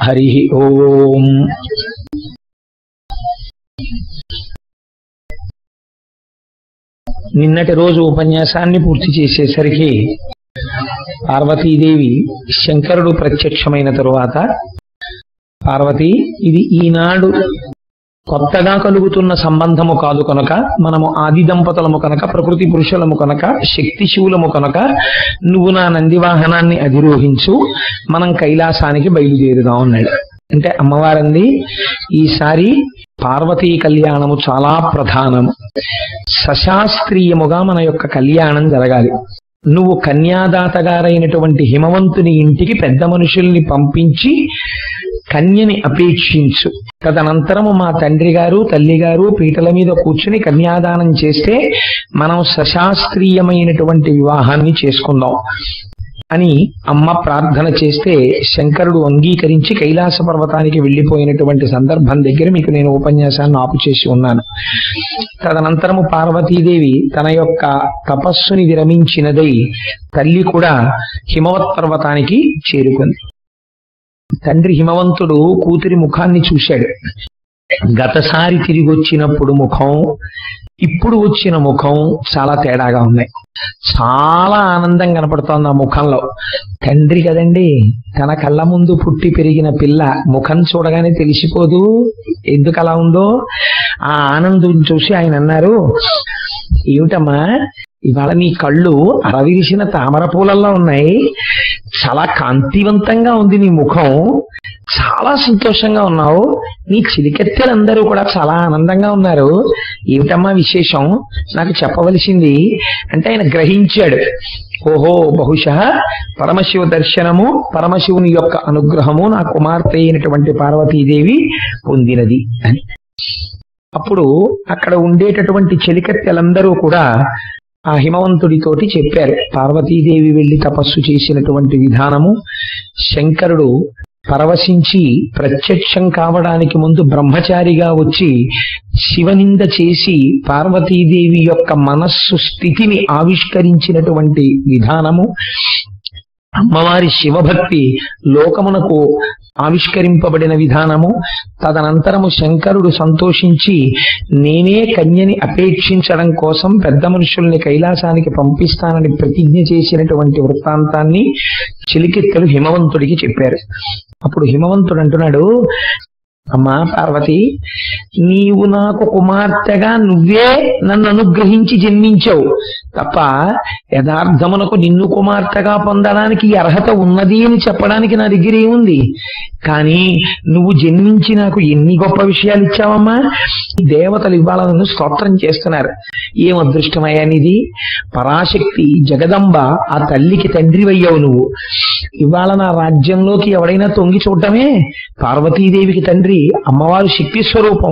హరి ఓం నిన్నటి రోజు ఉపన్యాసాన్ని పూర్తి చేసేసరికి పార్వతీదేవి శంకరుడు ప్రత్యక్షమైన తరువాత పార్వతి ఇది ఈనాడు కొత్తగా కలుగుతున్న సంబంధము కాదు కనుక మనము ఆది దంపతులము కనుక ప్రకృతి పురుషులము కనుక శక్తి శివులము కనుక నువ్వు నా నంది వాహనాన్ని అధిరోహించు మనం కైలాసానికి బయలుదేరుదాం అన్నాడు అంటే అమ్మవారంది ఈసారి పార్వతీ కళ్యాణము చాలా ప్రధానము సశాస్త్రీయముగా మన యొక్క కళ్యాణం జరగాలి నువ్వు కన్యాదాత గారైనటువంటి హిమవంతుని ఇంటికి పెద్ద మనుషుల్ని పంపించి కన్యని అపేక్షించు తదనంతరము మా తండ్రి గారు తల్లి గారు పీటల మీద కూర్చుని కన్యాదానం చేస్తే మనం సశాస్త్రీయమైనటువంటి వివాహాన్ని చేసుకుందాం అని అమ్మ ప్రార్థన చేస్తే శంకరుడు అంగీకరించి కైలాస పర్వతానికి వెళ్లిపోయినటువంటి సందర్భం దగ్గర మీకు నేను ఉపన్యాసాన్ని ఆపు చేసి ఉన్నాను తదనంతరము పార్వతీదేవి తన యొక్క తపస్సుని విరమించినదై తల్లి కూడా హిమవత్ పర్వతానికి చేరుకుంది తండ్రి హిమవంతుడు కూతురి ముఖాన్ని చూశాడు గతసారి తిరిగి వచ్చినప్పుడు ముఖం ఇప్పుడు వచ్చిన ముఖం చాలా తేడాగా ఉన్నాయి చాలా ఆనందం కనపడుతోంది ఆ ముఖంలో తండ్రి కదండి తన కళ్ళ ముందు పుట్టి పెరిగిన పిల్ల ముఖం చూడగానే తెలిసిపోదు ఎందుకు అలా ఉందో ఆ ఆనందం చూసి ఆయన అన్నారు ఏమిటమ్మా ఇవాళ నీ కళ్ళు అరవిరిసిన తామర పూలల్లో ఉన్నాయి చాలా కాంతివంతంగా ఉంది నీ ముఖం చాలా సంతోషంగా ఉన్నావు నీ చిలికెత్తెలందరూ కూడా చాలా ఆనందంగా ఉన్నారు ఏమిటమ్మా విశేషం నాకు చెప్పవలసింది అంటే ఆయన గ్రహించాడు ఓహో బహుశా పరమశివ దర్శనము పరమశివుని యొక్క అనుగ్రహము నా కుమార్తె అయినటువంటి పార్వతీదేవి పొందినది అని అప్పుడు అక్కడ ఉండేటటువంటి చెలికత్తెలందరూ కూడా ఆ హిమవంతుడితోటి చెప్పారు పార్వతీదేవి వెళ్లి తపస్సు చేసినటువంటి విధానము శంకరుడు పరవశించి ప్రత్యక్షం కావడానికి ముందు బ్రహ్మచారిగా వచ్చి శివనింద చేసి పార్వతీదేవి యొక్క మనస్సు స్థితిని ఆవిష్కరించినటువంటి విధానము అమ్మవారి శివభక్తి లోకమునకు ఆవిష్కరింపబడిన విధానము తదనంతరము శంకరుడు సంతోషించి నేనే కన్యని అపేక్షించడం కోసం పెద్ద మనుషుల్ని కైలాసానికి పంపిస్తానని ప్రతిజ్ఞ చేసినటువంటి వృత్తాంతాన్ని చిలికెత్తలు హిమవంతుడికి చెప్పారు అప్పుడు హిమవంతుడు అంటున్నాడు అమ్మా పార్వతి నీవు నాకు కుమార్తెగా నువ్వే నన్ను అనుగ్రహించి జన్మించావు తప్ప యథార్థమునకు నిన్ను కుమార్తెగా పొందడానికి ఈ అర్హత ఉన్నది అని చెప్పడానికి నా దగ్గర ఏముంది కానీ నువ్వు జన్మించి నాకు ఎన్ని గొప్ప విషయాలు ఇచ్చావమ్మా దేవతలు ఇవాళ నన్ను స్తోత్రం చేస్తున్నారు ఏం అదృష్టమయ్యా నీది పరాశక్తి జగదంబ ఆ తల్లికి తండ్రివయ్యావు నువ్వు ఇవాళ నా రాజ్యంలోకి ఎవడైనా తొంగి చూడటమే పార్వతీదేవికి తండ్రి అమ్మవారు శక్తి స్వరూపం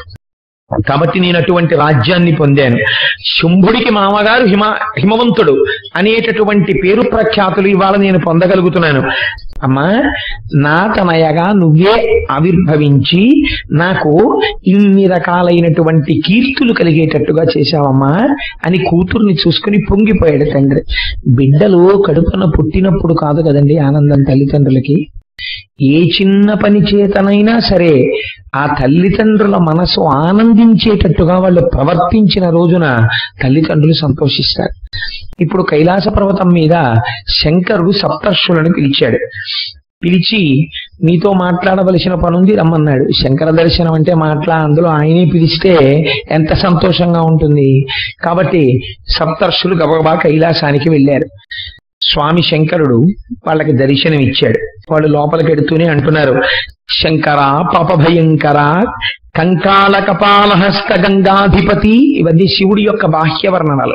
కాబట్టి నేను అటువంటి రాజ్యాన్ని పొందాను శుంభుడికి మామగారు హిమ హిమవంతుడు అనేటటువంటి పేరు ప్రఖ్యాతులు ఇవాళ నేను పొందగలుగుతున్నాను అమ్మా నా తనయగా నువ్వే ఆవిర్భవించి నాకు ఇన్ని రకాలైనటువంటి కీర్తులు కలిగేటట్టుగా చేశావమ్మా అని కూతుర్ని చూసుకుని పొంగిపోయాడు తండ్రి బిడ్డలు కడుపున పుట్టినప్పుడు కాదు కదండి ఆనందం తల్లిదండ్రులకి ఏ చిన్న పని చేతనైనా సరే ఆ తల్లిదండ్రుల మనసు ఆనందించేటట్టుగా వాళ్ళు ప్రవర్తించిన రోజున తల్లిదండ్రులు సంతోషిస్తారు ఇప్పుడు కైలాస పర్వతం మీద శంకరుడు సప్తర్షులను పిలిచాడు పిలిచి మీతో మాట్లాడవలసిన పనుంది రమ్మన్నాడు శంకర దర్శనం అంటే మాట్లా అందులో ఆయనే పిలిస్తే ఎంత సంతోషంగా ఉంటుంది కాబట్టి సప్తర్షులు గబగబా కైలాసానికి వెళ్ళారు స్వామి శంకరుడు వాళ్ళకి దర్శనం ఇచ్చాడు వాళ్ళు లోపలికి ఎడుతూనే అంటున్నారు శంకర పాప భయంకర కంకాల కపాలహస్త గంగాధిపతి ఇవన్నీ శివుడి యొక్క బాహ్య వర్ణనలు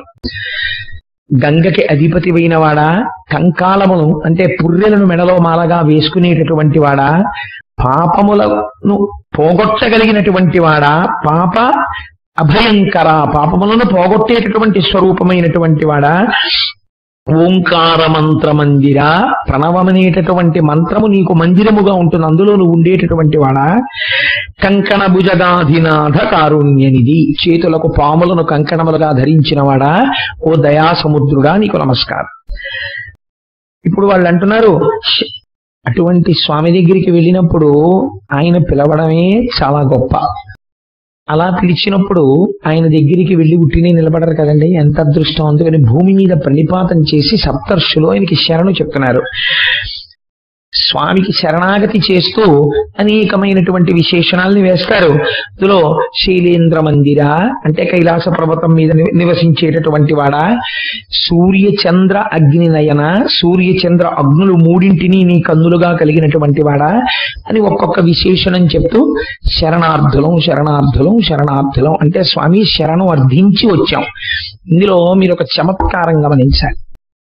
గంగకి అధిపతి వాడా కంకాలమును అంటే పుర్రెలను మెడలో మాలగా వేసుకునేటటువంటి వాడా పాపములను పోగొట్టగలిగినటువంటి వాడా పాప అభయంకర పాపములను పోగొట్టేటటువంటి స్వరూపమైనటువంటి వాడా ఓంకార మంత్ర మందిర ప్రణవమనేటటువంటి మంత్రము నీకు మందిరముగా ఉంటుంది అందులో నువ్వు ఉండేటటువంటి వాడా కంకణ భుజగాధినాథ కారుణ్యనిధి చేతులకు పాములను కంకణములుగా ధరించిన వాడా ఓ దయా సముద్రుడా నీకు నమస్కారం ఇప్పుడు వాళ్ళు అంటున్నారు "శ- అటువంటి స్వామి దగ్గరికి వెళ్ళినప్పుడు ఆయన పిలవడమే చాలా గొప్ప అలా పిలిచినప్పుడు ఆయన దగ్గరికి వెళ్ళి ఉట్టినే నిలబడరు కదండి ఎంత అదృష్టం అందుకని భూమి మీద ప్రణిపాతం చేసి సప్తర్షులు ఆయనకి శరణు చెప్తున్నారు స్వామికి శరణాగతి చేస్తూ అనేకమైనటువంటి విశేషణాలని వేస్తారు ఇందులో శైలేంద్ర మందిర అంటే కైలాస పర్వతం మీద ని- నివసించేటటువంటి వాడా సూర్య చంద్ర అగ్ని నయన సూర్య చంద్ర అగ్నులు మూడింటిని నీ కన్నులుగా కలిగినటువంటి వాడా అని ఒక్కొక్క విశేషణం చెప్తూ శరణార్థులం శరణార్థులం శరణార్థులం అంటే స్వామి శరణం అర్థించి వచ్చాం ఇందులో మీరు ఒక చమత్కారం గమనించాలి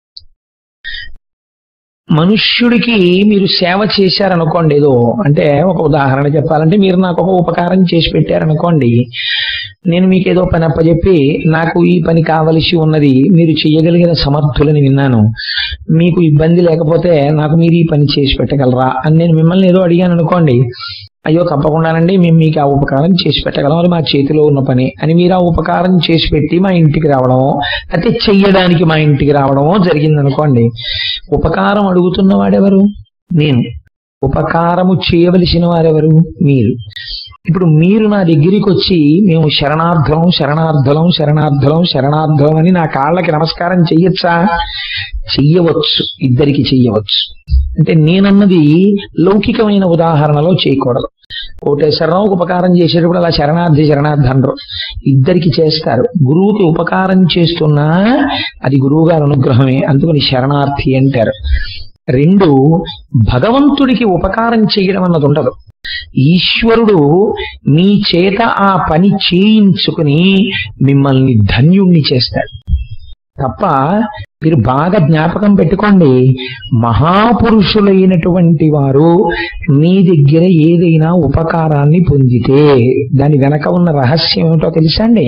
మనుష్యుడికి మీరు సేవ చేశారనుకోండి ఏదో అంటే ఒక ఉదాహరణ చెప్పాలంటే మీరు నాకు ఒక ఉపకారం చేసి పెట్టారనుకోండి నేను మీకు ఏదో పని అప్పచెప్పి నాకు ఈ పని కావలసి ఉన్నది మీరు చేయగలిగిన సమర్థులని విన్నాను మీకు ఇబ్బంది లేకపోతే నాకు మీరు ఈ పని చేసి పెట్టగలరా అని నేను మిమ్మల్ని ఏదో అడిగాను అనుకోండి అయ్యో తప్పకుండానండి మేము మీకు ఆ ఉపకారం చేసి పెట్టగలం అది మా చేతిలో ఉన్న పని అని మీరు ఆ ఉపకారం చేసి పెట్టి మా ఇంటికి రావడమో అయితే చెయ్యడానికి మా ఇంటికి రావడమో జరిగింది అనుకోండి ఉపకారం అడుగుతున్న వాడెవరు నేను ఉపకారము చేయవలసిన వారెవరు మీరు ఇప్పుడు మీరు నా దగ్గరికి వచ్చి మేము శరణార్థం శరణార్థలం శరణార్థలం శరణార్థలం అని నా కాళ్ళకి నమస్కారం చెయ్యొచ్చా చెయ్యవచ్చు ఇద్దరికి చెయ్యవచ్చు అంటే నేనన్నది లౌకికమైన ఉదాహరణలో చేయకూడదు కోటేశ్వరరావు ఉపకారం చేసేటప్పుడు అలా శరణార్థి శరణార్థి అనరు ఇద్దరికి చేస్తారు గురువుకి ఉపకారం చేస్తున్నా అది గురువు గారి అనుగ్రహమే అందుకని శరణార్థి అంటారు రెండు భగవంతుడికి ఉపకారం చేయడం అన్నది ఉండదు ఈశ్వరుడు మీ చేత ఆ పని చేయించుకుని మిమ్మల్ని ధన్యుణ్ణి చేస్తాడు తప్ప మీరు బాగా జ్ఞాపకం పెట్టుకోండి మహాపురుషులైనటువంటి వారు మీ దగ్గర ఏదైనా ఉపకారాన్ని పొందితే దాని వెనక ఉన్న రహస్యం ఏమిటో తెలుసా అండి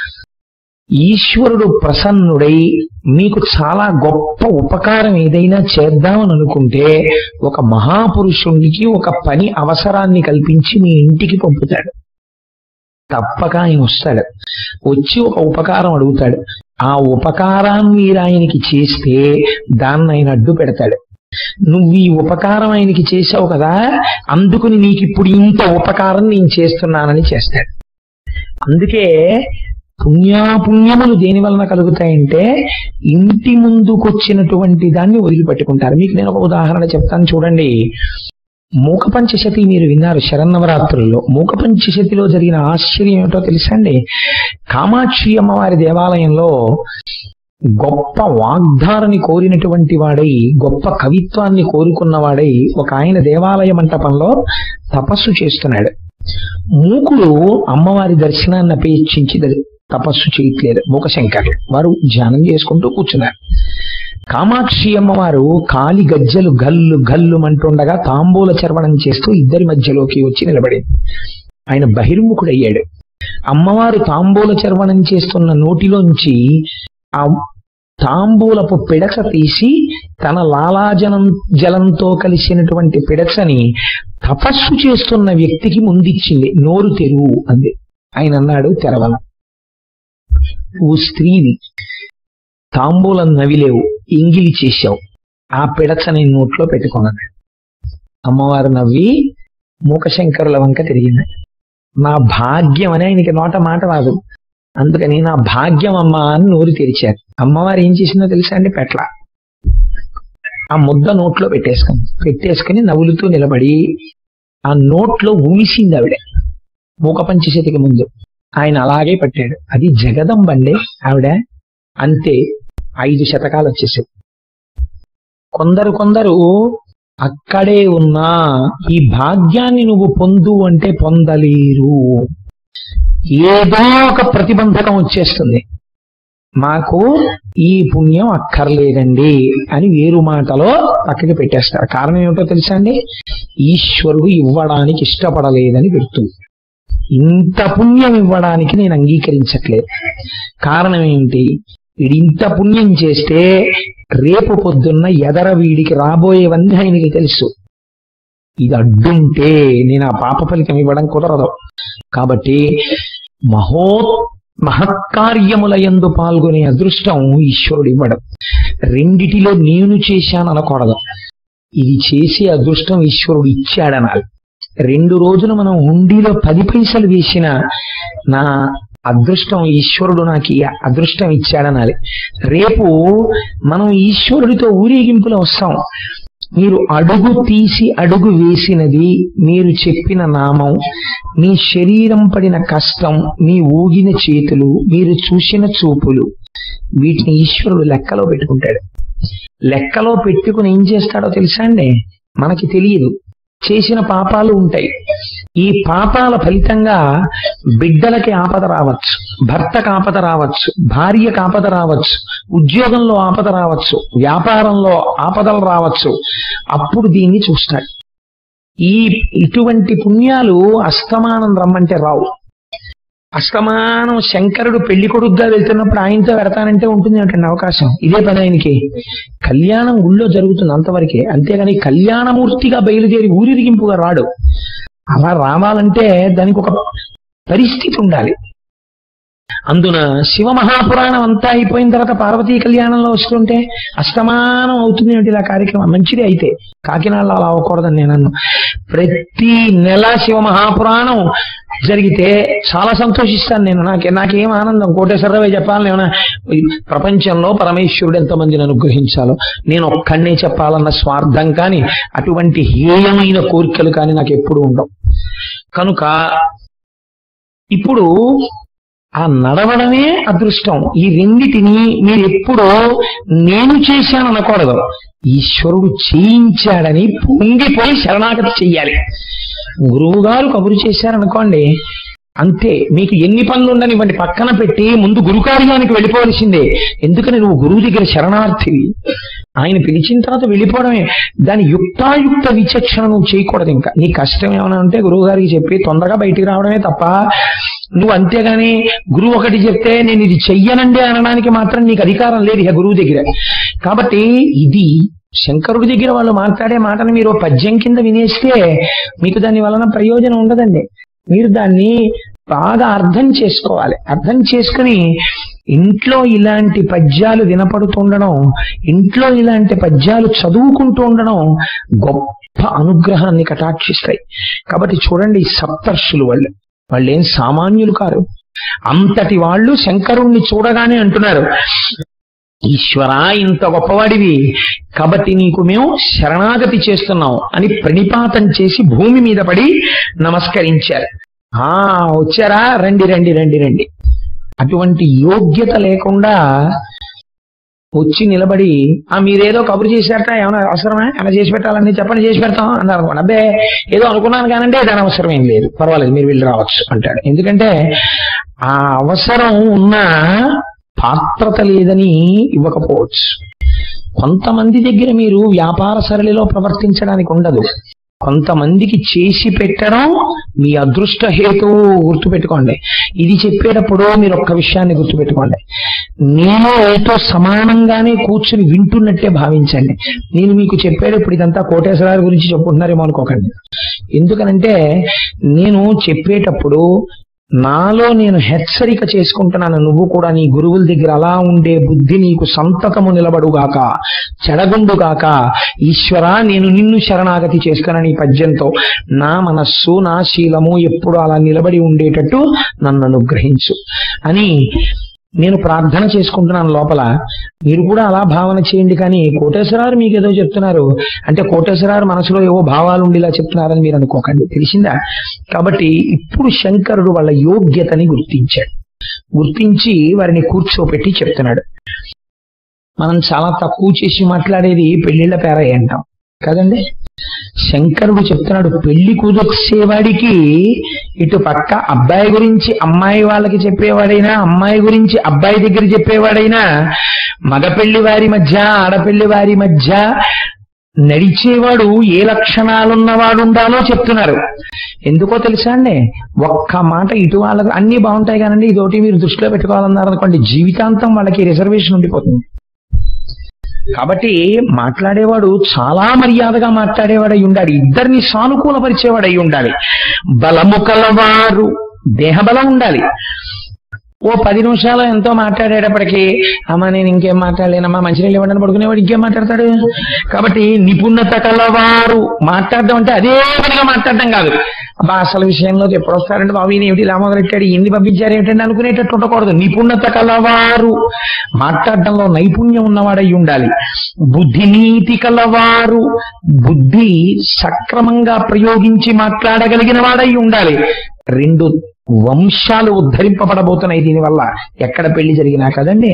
ఈశ్వరుడు ప్రసన్నుడై మీకు చాలా గొప్ప ఉపకారం ఏదైనా చేద్దామని అనుకుంటే ఒక మహాపురుషునికి ఒక పని అవసరాన్ని కల్పించి మీ ఇంటికి పంపుతాడు తప్పక ఆయన వస్తాడు వచ్చి ఒక ఉపకారం అడుగుతాడు ఆ ఉపకారాన్ని మీరు ఆయనకి చేస్తే దాన్ని ఆయన అడ్డు పెడతాడు నువ్వు ఈ ఉపకారం ఆయనకి చేసావు కదా అందుకుని నీకు ఇప్పుడు ఇంత ఉపకారం నేను చేస్తున్నానని చేస్తాడు అందుకే పుణ్యాపుణ్యములు దేని వలన కలుగుతాయంటే ఇంటి ముందుకొచ్చినటువంటి దాన్ని వదిలిపెట్టుకుంటారు మీకు నేను ఒక ఉదాహరణ చెప్తాను చూడండి మూక పంచశతి మీరు విన్నారు శరన్నవరాత్రుల్లో మూక పంచశతిలో జరిగిన ఆశ్చర్యం ఏమిటో తెలుసా అండి కామాక్షి అమ్మవారి దేవాలయంలో గొప్ప వాగ్దారని కోరినటువంటి వాడై గొప్ప కవిత్వాన్ని కోరుకున్నవాడై ఒక ఆయన దేవాలయ మంటపంలో తపస్సు చేస్తున్నాడు మూకుడు అమ్మవారి దర్శనాన్ని అపేక్షించి ద- తపస్సు చేయట్లేదు మూకశంకర్లు వారు ధ్యానం చేసుకుంటూ కూర్చున్నారు కామాక్షి అమ్మవారు కాలి గజ్జలు గల్లు గల్లు అంటుండగా తాంబూల చర్వణం చేస్తూ ఇద్దరి మధ్యలోకి వచ్చి నిలబడింది ఆయన బహిర్ముఖుడయ్యాడు అమ్మవారు తాంబూల చర్వణం చేస్తున్న నోటిలోంచి ఆ తాంబూలపు పిడచ తీసి తన లాలాజనం జలంతో కలిసినటువంటి పిడచని తపస్సు చేస్తున్న వ్యక్తికి ముందిచ్చింది నోరు తెరువు అంది ఆయన అన్నాడు తెరవను నువ్వు స్త్రీవి తాంబూలం నవిలేవు ఎంగిలి చేశావు ఆ పిడచ నేను నోట్లో పెట్టుకున్నాను అమ్మవారు నవ్వి మూకశంకరుల వంక తిరిగింది నా భాగ్యం అని ఆయనకి నోట మాట రాదు అందుకని నా భాగ్యం అమ్మ అని నోరు తెరిచారు అమ్మవారు ఏం చేసిందో తెలుసా అండి పెట్ల ఆ ముద్ద నోట్లో పెట్టేసుకుంది పెట్టేసుకుని నవ్వులుతూ నిలబడి ఆ నోట్లో ఊమిసింది ఆవిడ మూక పంచశతికి ముందు ఆయన అలాగే పట్టాడు అది జగదంబండి ఆవిడ అంతే ఐదు శతకాలు వచ్చేసాయి కొందరు కొందరు అక్కడే ఉన్నా ఈ భాగ్యాన్ని నువ్వు పొందు అంటే పొందలేరు ఏదో ఒక ప్రతిబంధకం వచ్చేస్తుంది మాకు ఈ పుణ్యం అక్కర్లేదండి అని వేరు మాటలో పక్కకి పెట్టేస్తారు కారణం ఏమిటో తెలుసా అండి ఈశ్వరుడు ఇవ్వడానికి ఇష్టపడలేదని పెడుతుంది ఇంత పుణ్యం ఇవ్వడానికి నేను అంగీకరించట్లేదు కారణం ఏమిటి వీడు ఇంత పుణ్యం చేస్తే రేపు పొద్దున్న ఎదర వీడికి రాబోయేవన్నీ ఆయనకి తెలుసు ఇది అడ్డుంటే నేను ఆ పాప ఫలితం ఇవ్వడం కుదరదు కాబట్టి మహో మహత్కార్యముల యందు పాల్గొనే అదృష్టం ఈశ్వరుడు ఇవ్వడం రెండిటిలో నేను చేశాను అనకూడదు ఇది చేసి అదృష్టం ఈశ్వరుడు ఇచ్చాడనాలి రెండు రోజులు మనం హుండీలో పది పైసలు వేసిన నా అదృష్టం ఈశ్వరుడు నాకు ఈ అదృష్టం ఇచ్చాడనాలి రేపు మనం ఈశ్వరుడితో ఊరేగింపులో వస్తాం మీరు అడుగు తీసి అడుగు వేసినది మీరు చెప్పిన నామం మీ శరీరం పడిన కష్టం మీ ఊగిన చేతులు మీరు చూసిన చూపులు వీటిని ఈశ్వరుడు లెక్కలో పెట్టుకుంటాడు లెక్కలో పెట్టుకుని ఏం చేస్తాడో తెలుసా అండి మనకి తెలియదు చేసిన పాపాలు ఉంటాయి ఈ పాపాల ఫలితంగా బిడ్డలకి ఆపద రావచ్చు భర్తకు ఆపద రావచ్చు భార్యకు ఆపద రావచ్చు ఉద్యోగంలో ఆపద రావచ్చు వ్యాపారంలో ఆపదలు రావచ్చు అప్పుడు దీన్ని చూస్తాడు ఈ ఇటువంటి పుణ్యాలు అస్తమానం రమ్మంటే రావు అస్తమానం శంకరుడు పెళ్లి కొడుకుగా వెళ్తున్నప్పుడు ఆయనతో పెడతానంటే ఉంటుంది ఏమిటండి అవకాశం ఇదే పని ఆయనకి కళ్యాణం ఊళ్ళో జరుగుతుంది అంతవరకే అంతేగాని కళ్యాణమూర్తిగా బయలుదేరి ఊరిరిగింపుగా రాడు అలా రావాలంటే దానికి ఒక పరిస్థితి ఉండాలి అందున శివ మహాపురాణం అంతా అయిపోయిన తర్వాత పార్వతీ కళ్యాణంలో వస్తుంటే అస్తమానం అవుతుంది ఏమిటి ఇలా కార్యక్రమం మంచిది అయితే కాకినాడలో అలా అవ్వకూడదని నేను అన్ను ప్రతి నెల శివ మహాపురాణం జరిగితే చాలా సంతోషిస్తాను నేను నాకే నాకేం ఆనందం కోటేశ్వరరావు చెప్పాలని ఏమైనా ఈ ప్రపంచంలో పరమేశ్వరుడు ఎంతమందిని అనుగ్రహించాలో నేను ఒక్కడినే చెప్పాలన్న స్వార్థం కానీ అటువంటి హేయమైన కోరికలు కానీ నాకు ఎప్పుడు ఉండవు కనుక ఇప్పుడు ఆ నడవడమే అదృష్టం ఈ రెండిటిని మీరు ఎప్పుడో నేను చేశాను అనకూడదు ఈశ్వరుడు చేయించాడని పొంగిపోయి శరణాగతి చెయ్యాలి గురువు గారు కబురు చేశారనుకోండి అంతే మీకు ఎన్ని పనులు ఉండనివ్వండి పక్కన పెట్టి ముందు గురు కార్యానికి వెళ్ళిపోవలసిందే ఎందుకని నువ్వు గురువు దగ్గర శరణార్థివి ఆయన పిలిచిన తర్వాత వెళ్ళిపోవడమే దాని యుక్తాయుక్త విచక్షణ నువ్వు చేయకూడదు ఇంకా నీ కష్టం ఏమైనా ఉంటే గురువు గారికి చెప్పి తొందరగా బయటికి రావడమే తప్ప నువ్వు అంతేగాని గురువు ఒకటి చెప్తే నేను ఇది చెయ్యనండి అనడానికి మాత్రం నీకు అధికారం లేదు ఇక గురువు దగ్గర కాబట్టి ఇది శంకరుడి దగ్గర వాళ్ళు మాట్లాడే మాటను మీరు ఓ పద్యం కింద వినేస్తే మీకు దాని వలన ప్రయోజనం ఉండదండి మీరు దాన్ని బాగా అర్థం చేసుకోవాలి అర్థం చేసుకుని ఇంట్లో ఇలాంటి పద్యాలు వినపడుతుండడం ఇంట్లో ఇలాంటి పద్యాలు చదువుకుంటూ ఉండడం గొప్ప అనుగ్రహాన్ని కటాక్షిస్తాయి కాబట్టి చూడండి ఈ సప్తర్షులు వాళ్ళు వాళ్ళు ఏం సామాన్యులు కారు అంతటి వాళ్ళు శంకరుణ్ణి చూడగానే అంటున్నారు ఈశ్వరా ఇంత గొప్పవాడివి కాబట్టి నీకు మేము శరణాగతి చేస్తున్నాం అని ప్రణిపాతం చేసి భూమి మీద పడి నమస్కరించారు ఆ వచ్చారా రండి రండి రండి రండి అటువంటి యోగ్యత లేకుండా వచ్చి నిలబడి ఆ మీరేదో కబురు చేశారట ఏమైనా అవసరమా ఏమైనా చేసి పెట్టాలని చెప్పని చేసి పెడతాం అన్నారు అనుకోండి అబ్బే ఏదో అనుకున్నాను కానంటే దాని అవసరం ఏం లేదు పర్వాలేదు మీరు వెళ్ళి రావచ్చు అంటాడు ఎందుకంటే ఆ అవసరం ఉన్నా పాత్రత లేదని ఇవ్వకపోవచ్చు కొంతమంది దగ్గర మీరు వ్యాపార సరళిలో ప్రవర్తించడానికి ఉండదు కొంతమందికి చేసి పెట్టడం మీ అదృష్ట హేతువు గుర్తుపెట్టుకోండి ఇది చెప్పేటప్పుడు మీరు ఒక్క విషయాన్ని గుర్తుపెట్టుకోండి నేను మీతో సమానంగానే కూర్చుని వింటున్నట్టే భావించండి నేను మీకు చెప్పేటప్పుడు ఇదంతా కోటేశ్వరారి గురించి చెప్పుకుంటున్నారేమో అనుకోకండి ఎందుకనంటే నేను చెప్పేటప్పుడు నాలో నేను హెచ్చరిక చేసుకుంటున్నాను నువ్వు కూడా నీ గురువుల దగ్గర అలా ఉండే బుద్ధి నీకు సంతతము నిలబడుగాక చెడగుండుగాక ఈశ్వరా నేను నిన్ను శరణాగతి చేస్తానని ఈ పద్యంతో నా మనస్సు నా శీలము ఎప్పుడు అలా నిలబడి ఉండేటట్టు నన్ను అనుగ్రహించు అని నేను ప్రార్థన చేసుకుంటున్నాను లోపల మీరు కూడా అలా భావన చేయండి కానీ కోటేశ్వరారు మీకు ఏదో చెప్తున్నారు అంటే కోటేశ్వరారు మనసులో ఏవో భావాలు ఉండి ఇలా చెప్తున్నారని మీరు అనుకోకండి తెలిసిందా కాబట్టి ఇప్పుడు శంకరుడు వాళ్ళ యోగ్యతని గుర్తించాడు గుర్తించి వారిని కూర్చోపెట్టి చెప్తున్నాడు మనం చాలా తక్కువ చేసి మాట్లాడేది పెళ్లిళ్ల పేరయ్య అంటాం కదండి శంకరుడు చెప్తున్నాడు పెళ్లి కుదర్చేవాడికి ఇటు పక్క అబ్బాయి గురించి అమ్మాయి వాళ్ళకి చెప్పేవాడైనా అమ్మాయి గురించి అబ్బాయి దగ్గర చెప్పేవాడైనా మగ పెళ్లి వారి మధ్య ఆడపెళ్లి వారి మధ్య నడిచేవాడు ఏ లక్షణాలున్నవాడు ఉండాలో చెప్తున్నారు ఎందుకో తెలుసా అండి ఒక్క మాట ఇటు వాళ్ళకు అన్ని బాగుంటాయి కానండి ఇదోటి మీరు దృష్టిలో పెట్టుకోవాలన్నారు అనుకోండి జీవితాంతం వాళ్ళకి రిజర్వేషన్ ఉండిపోతుంది కాబట్టి మాట్లాడేవాడు చాలా మర్యాదగా మాట్లాడేవాడై ఉండాలి ఇద్దరిని సానుకూలపరిచేవాడై ఉండాలి బలము కలవారు దేహబలం ఉండాలి ఓ పది నిమిషాలు ఎంతో మాట్లాడేటప్పటికి అమ్మ నేను ఇంకేం మాట్లాడలేనమ్మా మంచినీళ్ళు ఇవ్వండి పడుకునేవాడు ఇంకేం మాట్లాడతాడు కాబట్టి నిపుణత కలవారు మాట్లాడడం అంటే అదే పనిగా మాట్లాడడం కాదు అబ్బా అసలు విషయంలోకి ఎప్పుడు వస్తారంటే బాబు ఈయన ఏమిటి ఇలా మొదలెట్టాడు ఇన్ని పంపించారు ఏమిటంటే అనుకునేటట్టు ఉండకూడదు నిపుణత కలవారు మాట్లాడడంలో నైపుణ్యం ఉన్నవాడై ఉండాలి బుద్ధినీతి కలవారు బుద్ధి సక్రమంగా ప్రయోగించి మాట్లాడగలిగిన వాడై ఉండాలి రెండు వంశాలు ఉద్ధరింపబడబోతున్నాయి దీనివల్ల ఎక్కడ పెళ్లి జరిగినా కదండి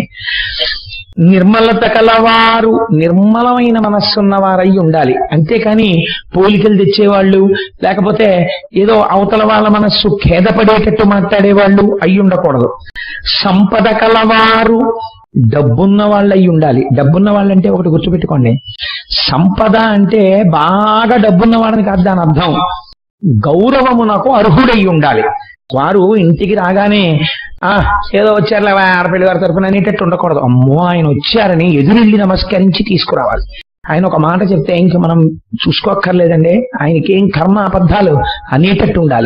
నిర్మలత కలవారు నిర్మలమైన మనస్సున్న వారై ఉండాలి అంతేకాని పోలికలు తెచ్చేవాళ్ళు లేకపోతే ఏదో అవతల వాళ్ళ మనస్సు ఖేదపడేటట్టు మాట్లాడేవాళ్ళు అయి ఉండకూడదు సంపద కలవారు డబ్బున్న వాళ్ళు అయి ఉండాలి డబ్బున్న వాళ్ళంటే ఒకటి గుర్తుపెట్టుకోండి సంపద అంటే బాగా డబ్బున్న వాళ్ళని కాదు దాని అర్థం గౌరవమునకు అర్హుడై ఉండాలి వారు ఇంటికి రాగానే ఆ ఏదో వచ్చారులే ఆడపిల్లి గారి తరపున అనేటట్టు ఉండకూడదు అమ్మో ఆయన వచ్చారని ఎదురెళ్ళి నమస్కరించి తీసుకురావాలి ఆయన ఒక మాట చెప్తే ఇంక మనం చూసుకోక్కర్లేదండి ఆయనకేం కర్మ అబద్ధాలు అనేటట్టు ఉండాలి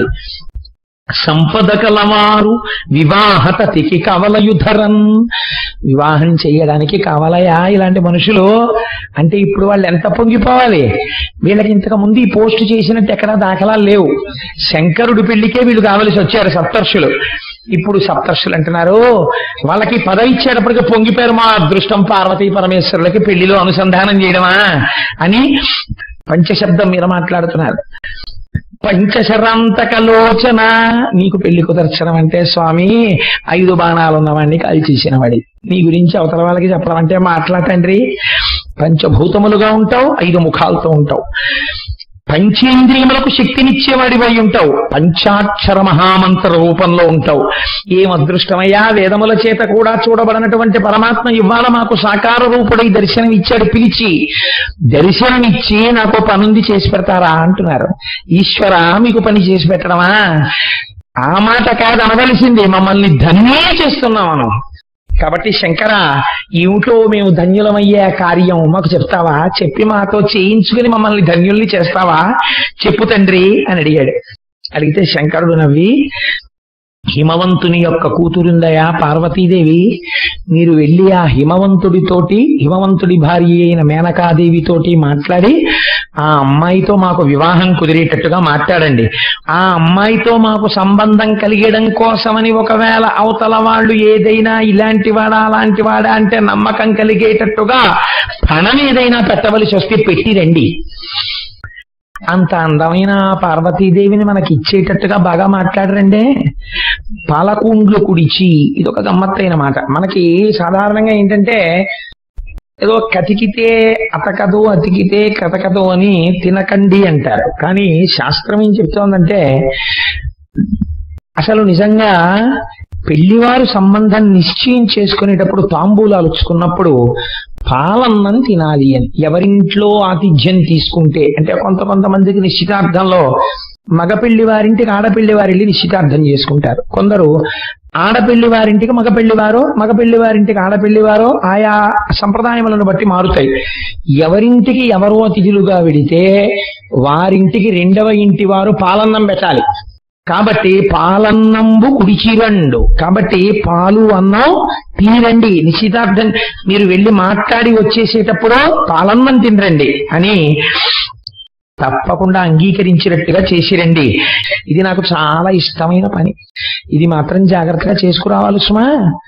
సంపద కలవారు వివాహత తికి కవలయుధరన్ వివాహం చేయడానికి కావాలయా ఇలాంటి మనుషులు అంటే ఇప్పుడు వాళ్ళు ఎంత పొంగిపోవాలి వీళ్ళకి ఇంతకు ముందు ఈ పోస్ట్ చేసినట్టు ఎక్కడా దాఖలాలు లేవు శంకరుడి పెళ్లికే వీళ్ళు కావలసి వచ్చారు సప్తర్షులు ఇప్పుడు సప్తర్షులు అంటున్నారు వాళ్ళకి పదవి ఇచ్చేటప్పటికి పొంగిపోయారు మా అదృష్టం పార్వతీ పరమేశ్వరులకి పెళ్లిలో అనుసంధానం చేయడమా అని పంచశబ్దం మీద మాట్లాడుతున్నారు పంచశరాంతకలోచన నీకు పెళ్లి కుదర్చడం అంటే స్వామి ఐదు బాణాలు ఉన్నవాడిని కాల్చేసిన వాడి నీ గురించి అవతల వాళ్ళకి చెప్పడం అంటే మాట్లాడండి పంచభూతములుగా ఉంటావు ఐదు ముఖాలతో ఉంటావు పంచేంద్రియములకు శక్తినిచ్చేవాడివై ఉంటావు పంచాక్షర మహామంత్ర రూపంలో ఉంటావు ఏం అదృష్టమయ్యా వేదముల చేత కూడా చూడబడినటువంటి పరమాత్మ ఇవాళ మాకు సాకార రూపుడై దర్శనం ఇచ్చాడు పిలిచి దర్శనమిచ్చి నాకు పనుంది చేసి పెడతారా అంటున్నారు ఈశ్వర మీకు పని చేసి పెట్టడమా ఆ మాట కాదు అనవలసింది మమ్మల్ని ధన్యే చేస్తున్నాం మనం కాబట్టి శంకర ఏమిటో మేము ధన్యులమయ్యే కార్యం మాకు చెప్తావా చెప్పి మాతో చేయించుకుని మమ్మల్ని ధన్యుల్ని చేస్తావా చెప్పు తండ్రి అని అడిగాడు అడిగితే శంకరుడు నవ్వి హిమవంతుని యొక్క కూతురుందయా పార్వతీదేవి మీరు వెళ్ళి ఆ హిమవంతుడితోటి హిమవంతుడి భార్య అయిన మేనకాదేవితోటి మాట్లాడి ఆ అమ్మాయితో మాకు వివాహం కుదిరేటట్టుగా మాట్లాడండి ఆ అమ్మాయితో మాకు సంబంధం కలిగడం కోసమని ఒకవేళ అవతల వాళ్ళు ఏదైనా ఇలాంటి వాడా అలాంటి వాడా అంటే నమ్మకం కలిగేటట్టుగా పణం ఏదైనా పెట్టవలసి వస్తే పెట్టి రండి అంత అందమైన పార్వతీదేవిని మనకి ఇచ్చేటట్టుగా బాగా మాట్లాడరండి పాలకుండ్లు కుడిచి ఇది ఒక గమ్మత్తైన మాట మనకి సాధారణంగా ఏంటంటే ఏదో కతికితే అతకదు అతికితే కతకదు అని తినకండి అంటారు కానీ శాస్త్రం ఏం చెప్తోందంటే అసలు నిజంగా పెళ్లివారు సంబంధం నిశ్చయం చేసుకునేటప్పుడు తాంబూలాలు ఇచ్చుకున్నప్పుడు పాలన్నం తినాలి అని ఎవరింట్లో ఆతిథ్యం తీసుకుంటే అంటే కొంత కొంతమందికి నిశ్చితార్థంలో మగపెళ్లి వారింటికి ఆడపెళ్లి వారి నిశ్చితార్థం చేసుకుంటారు కొందరు ఆడపెళ్లి వారింటికి మగపెళ్లి వారో మగపెళ్లి వారింటికి ఆడపెళ్లి వారో ఆయా సంప్రదాయములను బట్టి మారుతాయి ఎవరింటికి ఎవరో అతిథులుగా వెడితే వారింటికి రెండవ ఇంటి వారు పాలన్నం పెట్టాలి కాబట్టి పాలన్నంబు కుడిచిరండు కాబట్టి పాలు అన్నం తినరండి నిశ్చితార్థం మీరు వెళ్ళి మాట్లాడి వచ్చేసేటప్పుడు పాలన్నం తినరండి అని తప్పకుండా అంగీకరించినట్టుగా చేసిరండి ఇది నాకు చాలా ఇష్టమైన పని ఇది మాత్రం జాగ్రత్తగా చేసుకురావాలి సుమా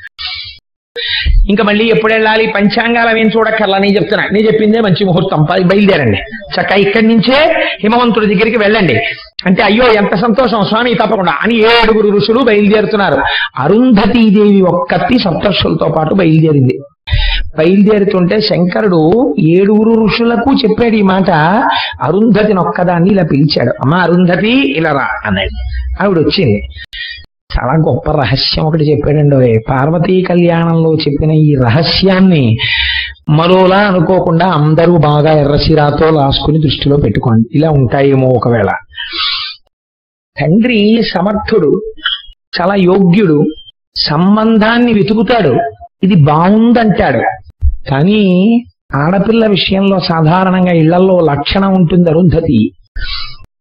ఇంకా మళ్ళీ ఎప్పుడు వెళ్ళాలి పంచాంగాలు ఏం చూడక్కర్లా నేను చెప్తున్నా నేను చెప్పిందే మంచి ముహూర్తం పై- బయలుదేరండి చక్క ఇక్కడి నుంచే హిమవంతుడి దగ్గరికి వెళ్ళండి అంటే అయ్యో ఎంత సంతోషం స్వామి తప్పకుండా అని ఏడుగురు ఋషులు బయలుదేరుతున్నారు అరుంధతీదేవి ఒక్కతి సప్తర్షులతో పాటు బయలుదేరింది బయలుదేరుతుంటే శంకరుడు ఏడుగురు ఋషులకు చెప్పాడు ఈ మాట అరుంధతిని ఒక్కదాన్ని ఇలా పిలిచాడు అమ్మ అరుంధతి ఇలా రా అన్నాడు ఆవిడ వచ్చింది చాలా గొప్ప రహస్యం ఒకటి చెప్పాడండి ఓయ్. పార్వతీ కళ్యాణంలో చెప్పిన ఈ రహస్యాన్ని మరోలా అనుకోకుండా అందరూ బాగా ఎర్రసిరాతో లాసుకుని దృష్టిలో పెట్టుకోండి ఇలా ఉంటాయేమో ఒకవేళ తండ్రి సమర్థుడు చాలా యోగ్యుడు సంబంధాన్ని వెతుకుతాడు ఇది బాగుందంటాడు కానీ ఆడపిల్ల విషయంలో సాధారణంగా ఇళ్లలో లక్షణం ఉంటుంది అరుంధతి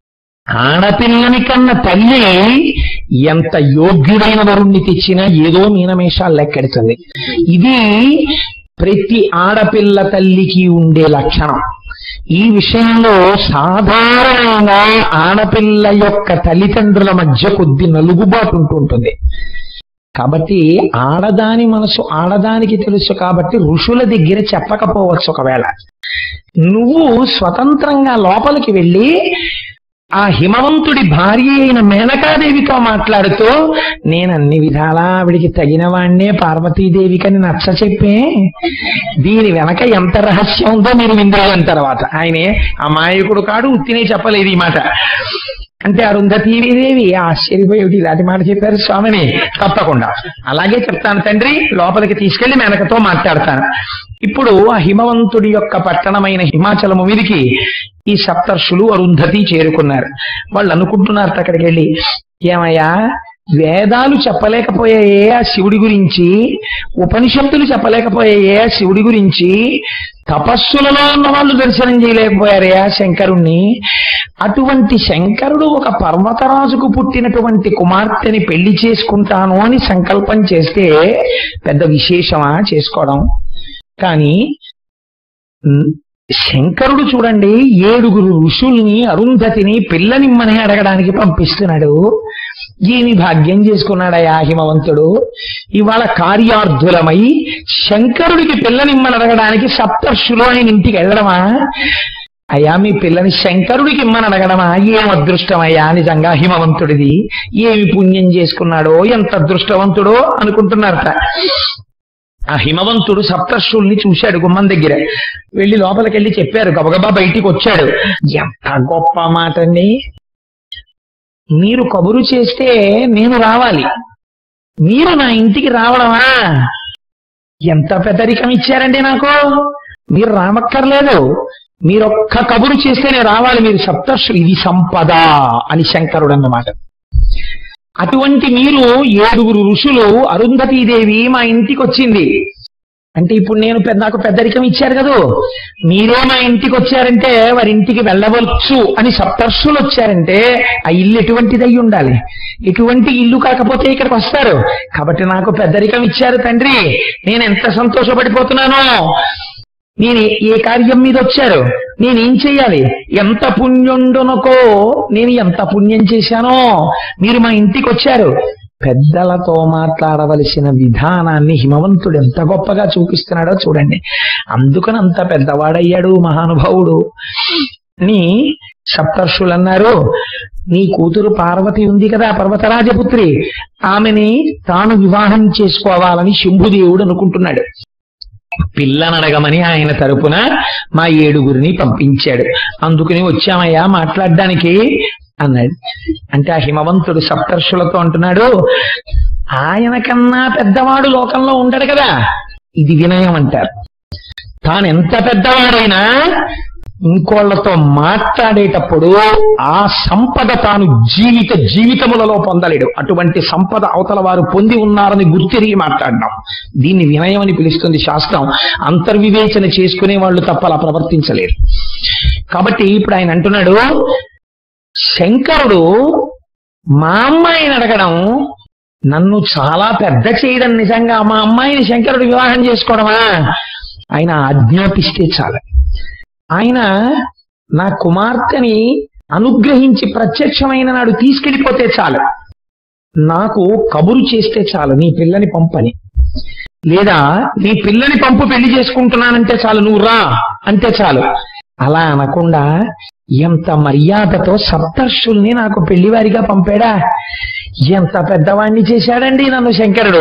ఆడపిల్లని కన్న తల్లి ఎంత యోగ్యుడైన వరుణ్ణి తెచ్చినా ఏదో మీనమేషాలు లెక్కెడుతుంది ఇది ప్రతి ఆడపిల్ల తల్లికి ఉండే లక్షణం ఈ విషయంలో సాధారణంగా ఆడపిల్ల యొక్క తల్లిదండ్రుల మధ్య కొద్ది నలుగుబాటు ఉంటూ ఉంటుంది కాబట్టి ఆడదాని మనసు ఆడదానికి తెలుసు కాబట్టి ఋషుల దగ్గర చెప్పకపోవచ్చు ఒకవేళ నువ్వు స్వతంత్రంగా లోపలికి వెళ్ళి ఆ హిమవంతుడి భార్య అయిన మేనకాదేవితో మాట్లాడుతూ నేను అన్ని విధాలా ఆవిడికి తగిన వాణ్ణే పార్వతీదేవికని నచ్చ చెప్పే దీని వెనక ఎంత రహస్యం ఉందో మీరు విందాలని తర్వాత ఆయనే అమాయకుడు కాడు ఉత్తినే చెప్పలేదు ఈ మాట అంటే అరుంధతీదేవి ఆశ్చర్యపోయి "ఏమిటి ఇలాంటి మాట చెప్పారు స్వామిని తప్పకుండా అలాగే చెప్తాను తండ్రి లోపలికి తీసుకెళ్లి మేనకతో మాట్లాడతాను ఇప్పుడు ఆ హిమవంతుడి యొక్క పట్టణమైన హిమాచలము మీదికి ఈ సప్తర్షులు అరుంధతి చేరుకున్నారు వాళ్ళు అనుకుంటున్నారు అక్కడికి వెళ్ళి ఏమయ్యా వేదాలు చెప్పలేకపోయాయే ఆ శివుడి గురించి ఉపనిషత్తులు చెప్పలేకపోయాయే ఆ శివుడి గురించి తపస్సులలో ఉన్న వాళ్ళు దర్శనం చేయలేకపోయారే ఆ శంకరుణ్ణి అటువంటి శంకరుడు ఒక పర్వతరాజుకు పుట్టినటువంటి కుమార్తెని పెళ్లి చేసుకుంటాను అని సంకల్పం చేస్తే పెద్ద విశేషమా చేసుకోవడం కానీ ఉమ్, శంకరుడు చూడండి ఏడుగురు ఋషుల్ని అరుంధతిని పిల్లనిమ్మని అడగడానికి పంపిస్తున్నాడు ఏమి భాగ్యం చేసుకున్నాడయా హిమవంతుడు ఇవాళ కార్యార్థులమై శంకరుడికి పిల్లనిమ్మని అడగడానికి సప్తర్షులు ఆయన ఇంటికి వెళ్ళడమా అయ్యా మీ పిల్లని శంకరుడికి ఇమ్మని అడగడమా ఏం అదృష్టమయ్యా నిజంగా హిమవంతుడిది ఏమి పుణ్యం చేసుకున్నాడో ఎంత అదృష్టవంతుడో అనుకుంటున్నారట ఆ హిమవంతుడు సప్తర్షుల్ని చూశాడు గుమ్మం దగ్గర వెళ్ళి లోపలికి వెళ్ళి చెప్పారు గబగబా బయటికి వచ్చాడు ఎంత గొప్ప మాట అండి మీరు కబురు చేస్తే నేను రావాలి మీరు నా ఇంటికి రావడమా ఎంత పెద్దరికం ఇచ్చారండి నాకు మీరు రామక్కర్లేదు మీరొక్క కబురు చేస్తే నేను రావాలి మీరు సప్తర్షు ఇది సంపద అని శంకరుడు అన్నమాట అటువంటి మీరు ఏడుగురు ఋషులు అరుంధతీదేవి మా ఇంటికి వచ్చింది అంటే ఇప్పుడు నేను పెద్ద నాకు పెద్దరికం ఇచ్చారు కదూ మీరే మా ఇంటికి వచ్చారంటే వారి ఇంటికి వెళ్ళవచ్చు అని సప్తర్షులు వచ్చారంటే ఆ ఇల్లు ఎటువంటిది అయి ఉండాలి ఎటువంటి ఇల్లు కాకపోతే ఇక్కడికి వస్తారు కాబట్టి నాకు పెద్దరికం ఇచ్చారు తండ్రి నేను ఎంత సంతోషపడిపోతున్నానో నేను ఏ- ఏ కార్యం మీద వచ్చారు నేనేం చెయ్యాలి ఎంత పుణ్యుండునకో నేను ఎంత పుణ్యం చేశానో మీరు మా ఇంటికి వచ్చారు పెద్దలతో మాట్లాడవలసిన విధానాన్ని హిమవంతుడు ఎంత గొప్పగా చూపిస్తున్నాడో చూడండి అందుకని అంత పెద్దవాడయ్యాడు మహానుభావుడు అని సప్తర్షులు అన్నారు నీ కూతురు పార్వతి ఉంది కదా పర్వతరాజపుత్రి ఆమెని తాను వివాహం చేసుకోవాలని శంభుదేవుడు అనుకుంటున్నాడు పిల్లనడగమని ఆయన తరపున మా ఏడుగురిని పంపించాడు అందుకని వచ్చామయ్యా మాట్లాడడానికి అన్నాడు అంటే ఆ హిమవంతుడు సప్తర్షులతో అంటున్నాడు ఆయన కన్నా పెద్దవాడు లోకంలో ఉండడు కదా ఇది వినయం అంటారు తాను ఎంత పెద్దవాడైనా ఇంకోళ్లతో మాట్లాడేటప్పుడు ఆ సంపద తాను జీవిత జీవితములలో పొందలేడు అటువంటి సంపద అవతల వారు పొంది ఉన్నారని గుర్తిరిగి మాట్లాడినాం దీన్ని వినయం అని పిలుస్తుంది శాస్త్రం అంతర్వివేచన చేసుకునే వాళ్ళు తప్ప అలా ప్రవర్తించలేరు కాబట్టి ఇప్పుడు ఆయన అంటున్నాడు శంకరుడు మా అమ్మాయిని అడగడం నన్ను చాలా పెద్ద చేయడం నిజంగా మా అమ్మాయిని శంకరుడు వివాహం చేసుకోవడమా ఆయన ఆజ్ఞాపిస్తే చాలు ఆయన నా కుమార్తెని అనుగ్రహించి ప్రత్యక్షమైన నాడు తీసుకెళ్లిపోతే చాలు నాకు కబురు చేస్తే చాలు నీ పిల్లని పంపని లేదా నీ పిల్లని పంపు పెళ్లి చేసుకుంటున్నానంటే చాలు నువ్వు రా అంటే చాలు అలా అనకుండా ఎంత మర్యాదతో సప్తర్షుల్ని నాకు పెళ్లివారిగా పంపాడా ఎంత పెద్దవాణ్ణి చేశాడండి నన్ను శంకరుడు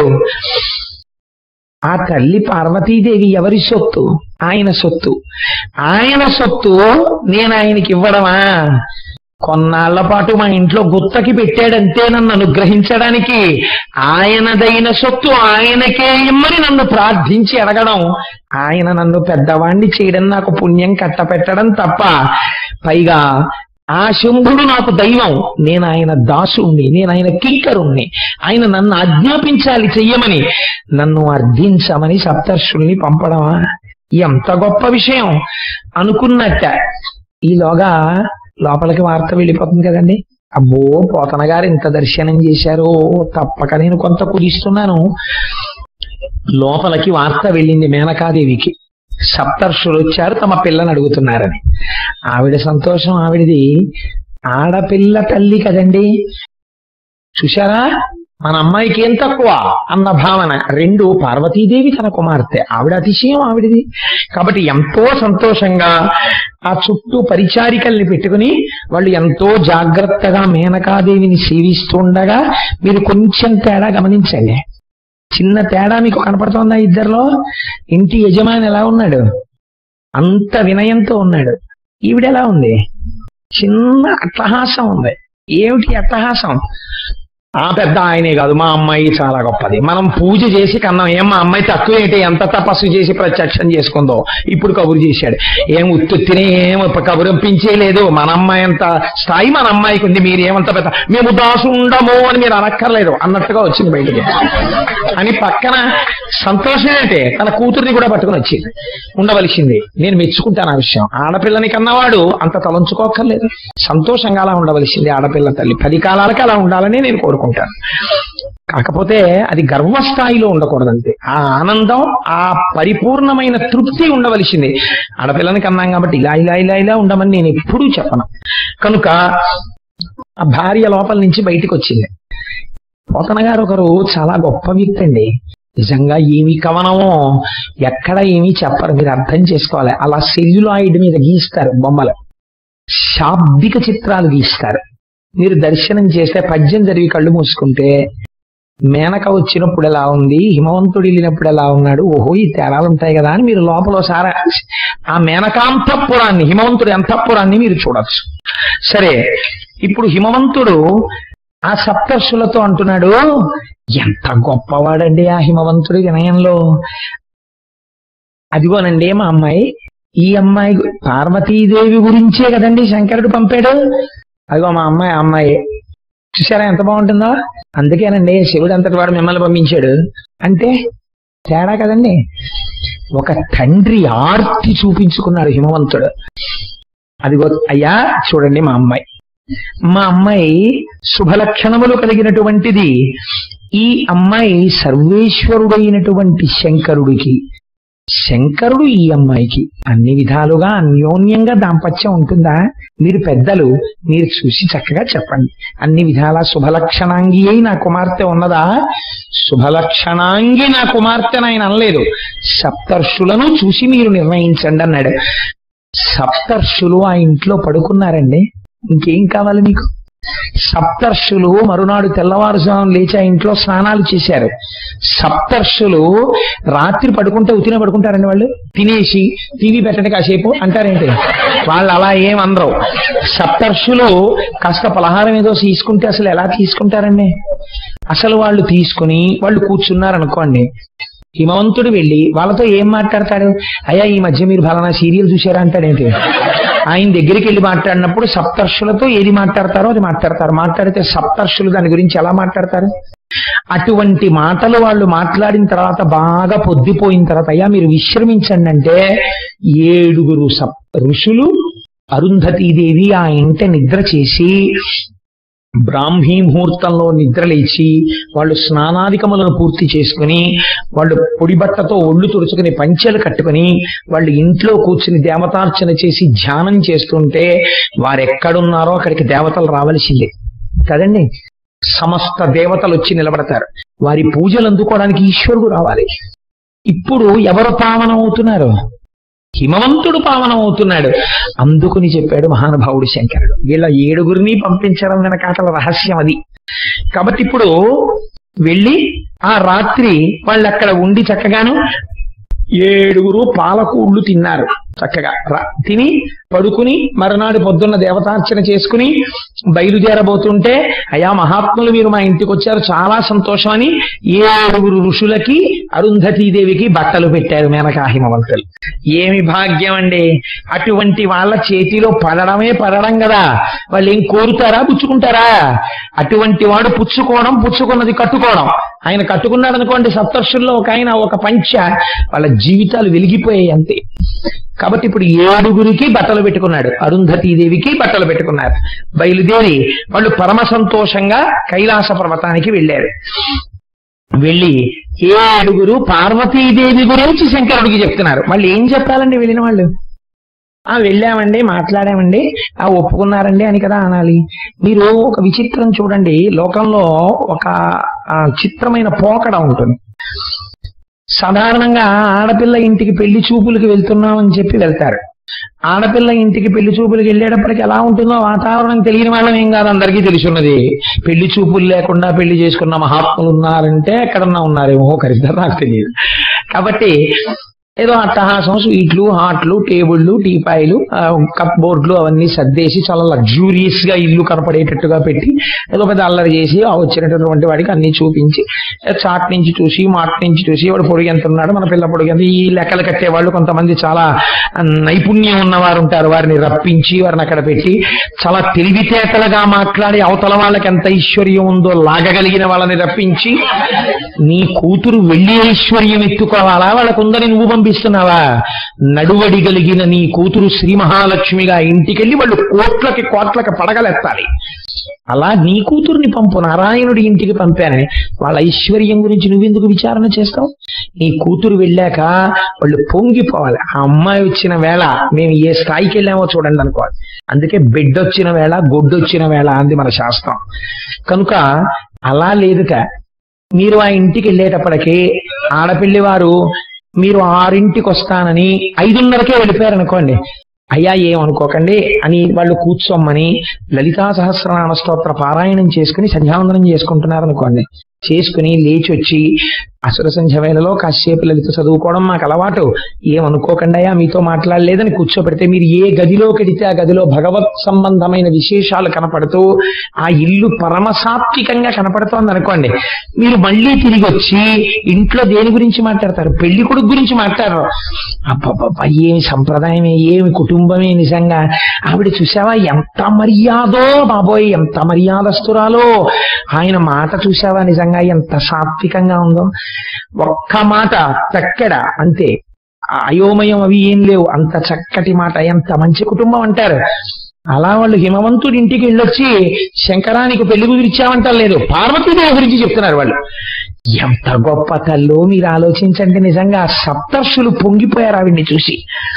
ఆ తల్లి పార్వతీదేవి ఎవరి సొత్తు ఆయన సొత్తు ఆయన సొత్తు నేను ఆయనకి ఇవ్వడమా కొన్నాళ్ల పాటు మా ఇంట్లో గుత్తకి పెట్టాడంతే నన్ను అనుగ్రహించడానికి ఆయనదైన సొత్తు ఆయనకే ఇమ్మని నన్ను ప్రార్థించి అడగడం ఆయన నన్ను పెద్దవాణ్ణి చేయడం నాకు పుణ్యం కట్టపెట్టడం తప్ప పైగా ఆ శంభుడు నాకు దైవం నేను ఆయన దాసుణ్ణి నేను ఆయన కింకరుణ్ణి ఆయన నన్ను ఆజ్ఞాపించాలి చెయ్యమని నన్ను అర్థించమని సప్తర్షుల్ని పంపడమా ఎంత గొప్ప విషయం అనుకున్నట్ట ఈలోగా లోపలికి వార్త వెళ్ళిపోతుంది కదండి అబ్బో పోతన గారు ఇంత దర్శనం చేశారు తప్పక నేను కొంత కుదిస్తున్నాను లోపలికి వార్త వెళ్ళింది మేనకాదేవికి సప్తర్షులు వచ్చారు తమ పిల్లని అడుగుతున్నారని ఆవిడ సంతోషం ఆవిడది ఆడపిల్ల తల్లి కదండి చూశారా మన అమ్మాయికి ఏం తక్కువ అన్న భావన రెండు పార్వతీదేవి తన కుమార్తె ఆవిడ అతిశయం ఆవిడది కాబట్టి ఎంతో సంతోషంగా ఆ చుట్టూ పరిచారికల్ని పెట్టుకుని వాళ్ళు ఎంతో జాగ్రత్తగా మేనకాదేవిని సేవిస్తుండగా మీరు కొంచెం తేడా గమనించండి చిన్న తేడా మీకు కనపడుతోందా ఇద్దరిలో ఇంటి యజమాని ఎలా ఉన్నాడు అంత వినయంతో ఉన్నాడు ఈవిడ ఎలా ఉంది చిన్న అట్టహాసం ఉంది ఏమిటి అట్టహాసం ఆ పెద్ద ఆయనే కాదు మా అమ్మాయి చాలా గొప్పది మనం పూజ చేసి కన్నాం ఏం మా అమ్మాయి తక్కువ ఏంటి ఎంత తపస్సు చేసి ప్రత్యక్షం చేసుకుందో ఇప్పుడు కబురు చేశాడు ఏం ఉత్తుత్తినే ఏం కబురంపించేయలేదు మన అమ్మాయి అంత స్థాయి మన అమ్మాయికి ఉంది మీరు ఏమంత పెద్ద మేము దాసుండము అని మీరు అనక్కర్లేదు అన్నట్టుగా వచ్చింది బయటికి అని పక్కన సంతోషం అంటే తన కూతుర్ని కూడా పట్టుకుని వచ్చింది ఉండవలసింది నేను మెచ్చుకుంటాను ఆ విషయం ఆడపిల్లని కన్నవాడు అంత తలంచుకోక్కర్లేదు సంతోషంగా అలా ఉండవలసింది ఆడపిల్ల తల్లి పది కాలాలకి అలా ఉండాలని నేను కోరుకుంటాను కాకపోతే అది గర్వస్థాయిలో ఉండకూడదంతే ఆ ఆనందం ఆ పరిపూర్ణమైన తృప్తి ఉండవలసింది ఆడపిల్లని కన్నాం కాబట్టి ఇలా ఇలా ఇలా ఇలా ఉండమని నేను ఎప్పుడూ చెప్పను కనుక ఆ భార్య లోపల నుంచి బయటికి వచ్చింది పోతన గారు ఒకరు చాలా గొప్ప వ్యక్తి అండి నిజంగా ఏమి కవనమో ఎక్కడ ఏమీ చెప్పరు మీరు అర్థం చేసుకోవాలి అలా సెల్యులాయిడ్ మీద గీస్తారు బొమ్మలు శాబ్దిక చిత్రాలు గీస్తారు మీరు దర్శనం చేస్తే పద్యం చదివి కళ్ళు మూసుకుంటే మేనక వచ్చినప్పుడు ఎలా ఉంది హిమవంతుడు వెళ్ళినప్పుడు ఎలా ఉన్నాడు ఓహో ఈ తేడాలు ఉంటాయి కదా అని మీరు లోపల ఒకసారి ఆ మేనకాంతపురాన్ని హిమవంతుడి అంతఃపురాన్ని మీరు చూడొచ్చు సరే ఇప్పుడు హిమవంతుడు ఆ సప్తర్షులతో అంటున్నాడు ఎంత గొప్పవాడండి ఆ హిమవంతుడి వినయంలో అదిగోనండి మా అమ్మాయి ఈ అమ్మాయి గు- పార్వతీదేవి గురించే కదండి శంకరుడు పంపాడు అదిగో మా అమ్మాయి ఆ అమ్మాయి చూసారా ఎంత బాగుంటుందో అందుకేనండి శివుడు అంతటి వాడు మిమ్మల్ని పంపించాడు అంటే తేడా కదండి ఒక తండ్రి ఆర్తి చూపించుకున్నాడు హిమవంతుడు అదిగో అయ్యా చూడండి మా అమ్మాయి మా అమ్మాయి శుభలక్షణములు కలిగినటువంటిది ఈ అమ్మాయి సర్వేశ్వరుడైనటువంటి శంకరుడికి శంకరుడు ఈ అమ్మాయికి అన్ని విధాలుగా అన్యోన్యంగా దాంపత్యం ఉంటుందా మీరు పెద్దలు మీరు చూసి చక్కగా చెప్పండి అన్ని విధాల శుభలక్షణాంగి అయి నా కుమార్తె ఉన్నదా శుభలక్షణాంగి నా కుమార్తె ఆయన అనలేదు సప్తర్షులను చూసి మీరు నిర్ణయించండి అన్నాడు సప్తర్షులు ఆ ఇంట్లో పడుకున్నారండి ఇంకేం కావాలి మీకు సప్తర్షులు మరునాడు తెల్లవారుజాము లేచి ఆ ఇంట్లో స్నానాలు చేశారు సప్తర్షులు రాత్రి పడుకుంటే ఉతిన పడుకుంటారండి వాళ్ళు తినేసి టీవీ పెట్టండి కాసేపు అంటారేంటి వాళ్ళు అలా ఏం అనరు సప్తర్షులు కాస్త పలహారం ఏదో తీసుకుంటే అసలు ఎలా తీసుకుంటారండి అసలు వాళ్ళు తీసుకుని వాళ్ళు కూర్చున్నారు అనుకోండి హిమవంతుడు వెళ్ళి వాళ్ళతో ఏం మాట్లాడతాడు అయ్యా ఈ మధ్య మీరు ఫలానా సీరియల్ చూసారా అంటాడేంటి ఆయన దగ్గరికి వెళ్ళి మాట్లాడినప్పుడు సప్తర్షులతో ఏది మాట్లాడతారో అది మాట్లాడతారు మాట్లాడితే సప్తర్షులు దాని గురించి ఎలా మాట్లాడతారు అటువంటి మాటలు వాళ్ళు మాట్లాడిన తర్వాత బాగా పొద్దుపోయిన తర్వాత అయ్యా మీరు విశ్రమించండి అంటే ఏడుగురు సప్ ఋషులు అరుంధతీదేవి ఆ ఇంట నిద్ర చేసి బ్రాహ్మీ ముహూర్తంలో నిద్రలేచి వాళ్ళు స్నానాధికములను పూర్తి చేసుకుని వాళ్ళు పొడి బట్టతో ఒళ్ళు తుడుచుకుని పంచెలు కట్టుకుని వాళ్ళు ఇంట్లో కూర్చుని దేవతార్చన చేసి ధ్యానం చేస్తుంటే వారెక్కడున్నారో అక్కడికి దేవతలు రావలసిందే కదండి సమస్త దేవతలు వచ్చి నిలబడతారు వారి పూజలు అందుకోవడానికి ఈశ్వరుడు రావాలి ఇప్పుడు ఎవరు పావనం అవుతున్నారు హిమవంతుడు పావనం అవుతున్నాడు అందుకుని చెప్పాడు మహానుభావుడు శంకరుడు వీళ్ళ ఏడుగురిని పంపించడం వెనకాటల రహస్యం అది కాబట్టి ఇప్పుడు వెళ్ళి ఆ రాత్రి వాళ్ళు అక్కడ ఉండి చక్కగాను ఏడుగురు పాలకూళ్ళు తిన్నారు చక్కగా రా- తిని పడుకుని మరునాడు పొద్దున్న దేవతార్చన చేసుకుని బయలుదేరబోతుంటే అయా మహాత్ములు మీరు మా ఇంటికి వచ్చారు చాలా సంతోషం అని ఏడుగురు ఋషులకి అరుంధతీదేవికి బట్టలు పెట్టారు మేనకా హిమవంతులు ఏమి భాగ్యం అండి అటువంటి వాళ్ళ చేతిలో పడడమే పడడం కదా వాళ్ళు ఏం కోరుతారా పుచ్చుకుంటారా అటువంటి వాడు పుచ్చుకోవడం పుచ్చుకున్నది కట్టుకోవడం ఆయన కట్టుకున్నాడు అనుకోండి సప్తర్షుల్లో ఒక ఆయన ఒక పంచ వాళ్ళ జీవితాలు వెలిగిపోయాయి అంతే కాబట్టి ఇప్పుడు ఏడుగురికి బట్టలు పెట్టుకున్నాడు అరుంధతీదేవికి బట్టలు పెట్టుకున్నారు బయలుదేరి వాళ్ళు పరమ సంతోషంగా కైలాస పర్వతానికి వెళ్ళారు వెళ్ళి ఏడుగురు పార్వతీదేవి గురించి శంకరుడికి చెప్తున్నారు వాళ్ళు ఏం చెప్పాలండి వెళ్ళిన వాళ్ళు ఆ వెళ్ళామండి మాట్లాడామండి ఆ ఒప్పుకున్నారండి అని కదా అనాలి మీరు ఒక విచిత్రం చూడండి లోకంలో ఒక ఆ, చిత్రమైన పోకడ ఉంటుంది సాధారణంగా ఆడపిల్ల ఇంటికి పెళ్లి చూపులకు వెళ్తున్నామని చెప్పి వెళ్తారు ఆడపిల్ల ఇంటికి పెళ్లి చూపులకు వెళ్ళేటప్పటికి ఎలా ఉంటుందో వాతావరణం తెలియని వాళ్ళం ఏం కాదు అందరికీ తెలుసున్నది పెళ్లి చూపులు లేకుండా పెళ్లి చేసుకున్న మహాత్ములు ఉన్నారంటే ఎక్కడన్నా ఉన్నారేమో ఒకరిద్దరు నాకు తెలియదు కాబట్టి ఏదో అట్టహాసం స్వీట్లు హాట్లు టేబుళ్ళు టీపాయిలు ఆ, కప్ బోర్డులు అవన్నీ సర్దేసి చాలా లగ్జూరియస్ గా ఇల్లు కనపడేటట్టుగా పెట్టి ఏదో పెద్ద అల్లరి చేసి ఆ వచ్చినటువంటి వాడికి అన్ని చూపించి ఏ చాట్ నుంచి చూసి మాట నుంచి చూసి వాడు పొడుగు ఎంత ఉన్నాడు మన పిల్ల పొడుగు ఎంత ఈ లెక్కలు కట్టే వాళ్ళు కొంతమంది చాలా ఆ, నైపుణ్యం ఉన్నవారు ఉంటారు వారిని రప్పించి వారిని అక్కడ పెట్టి చాలా తెలివితేటలుగా మాట్లాడి అవతల వాళ్ళకి ఎంత ఐశ్వర్యం ఉందో లాగగలిగిన వాళ్ళని రప్పించి నీ కూతురు వెళ్ళి ఐశ్వర్యం ఎత్తుకోవాలా వాళ్ళకు ఉందని నువ్వు పంపిస్తున్నావా నడువడిగలిగిన నీ కూతురు శ్రీ మహాలక్ష్మిగా ఇంటికెళ్ళి వాళ్ళు కోట్లకి కోట్లకి పడగలెత్తాలి అలా నీ కూతుర్ని పంపు నారాయణుడి ఇంటికి పంపానని వాళ్ళ ఐశ్వర్యం గురించి నువ్వెందుకు విచారణ చేస్తావు నీ కూతురు వెళ్ళాక వాళ్ళు పొంగిపోవాలి ఆ అమ్మాయి వచ్చిన వేళ మేము ఏ స్థాయికి వెళ్ళామో చూడండి అనుకోవాలి అందుకే బిడ్డ వచ్చిన వేళ గొడ్డొచ్చిన వేళ అంది మన శాస్త్రం కనుక అలా లేదుట మీరు ఆ ఇంటికి వెళ్ళేటప్పటికి ఆడపిల్లి వారు మీరు ఆరింటికి వస్తానని ఐదున్నరకే వెళ్ళిపోయారు అనుకోండి అయ్యా ఏమనుకోకండి అని వాళ్ళు కూర్చోమ్మని లలితా సహస్రనామ స్తోత్ర పారాయణం చేసుకుని సంధ్యావందనం చేసుకుంటున్నారు అనుకోండి చేసుకుని లేచి వచ్చి అసుర సంధ్య వేళలో కాసేపు లలిత చదువుకోవడం మాకు అలవాటు ఏమనుకోకండి అయ్యా మీతో మాట్లాడలేదని కూర్చోబెడితే మీరు ఏ గదిలోకి వెడితే ఆ గదిలో భగవత్ సంబంధమైన విశేషాలు కనపడుతూ ఆ ఇల్లు పరమసాత్వికంగా కనపడుతోంది అనుకోండి మీరు మళ్ళీ తిరిగి వచ్చి ఇంట్లో దేని గురించి మాట్లాడతారు పెళ్లి కొడుకు గురించి మాట్లాడరు అబ్బబ్బబ్బా ఏమి సంప్రదాయమే ఏమి కుటుంబమే నిజంగా ఆవిడ చూసావా ఎంత మర్యాదో బాబోయ్ ఎంత మర్యాదస్తురాలో ఆయన మాట చూసావా నిజంగా ఎంత సాత్వికంగా ఉందో ఒక్క మాట చక్కెడ అంతే ఆ అయోమయం అవి ఏం లేవు అంత చక్కటి మాట ఎంత మంచి కుటుంబం అంటారు అలా వాళ్ళు హిమవంతుడి ఇంటికి వెళ్ళొచ్చి శంకరానికి పెళ్లి కుదిరిచ్చామంటారు లేదు పార్వతీదేవి గురించి చెప్తున్నారు వాళ్ళు ఎంత గొప్ప తల్లో మీరు ఆలోచించండి నిజంగా సప్తర్షులు పొంగిపోయారు ఆవిడ్ని చూసి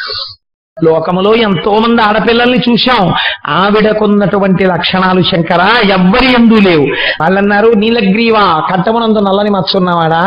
లోకములో ఎంతో మంది ఆడపిల్లల్ని చూశాం ఆవిడకున్నటువంటి లక్షణాలు శంకర ఎవ్వరి ఎందు లేవు వాళ్ళన్నారు నీలగ్రీవా కంఠమునందు నల్లని మత్సున్నవాడా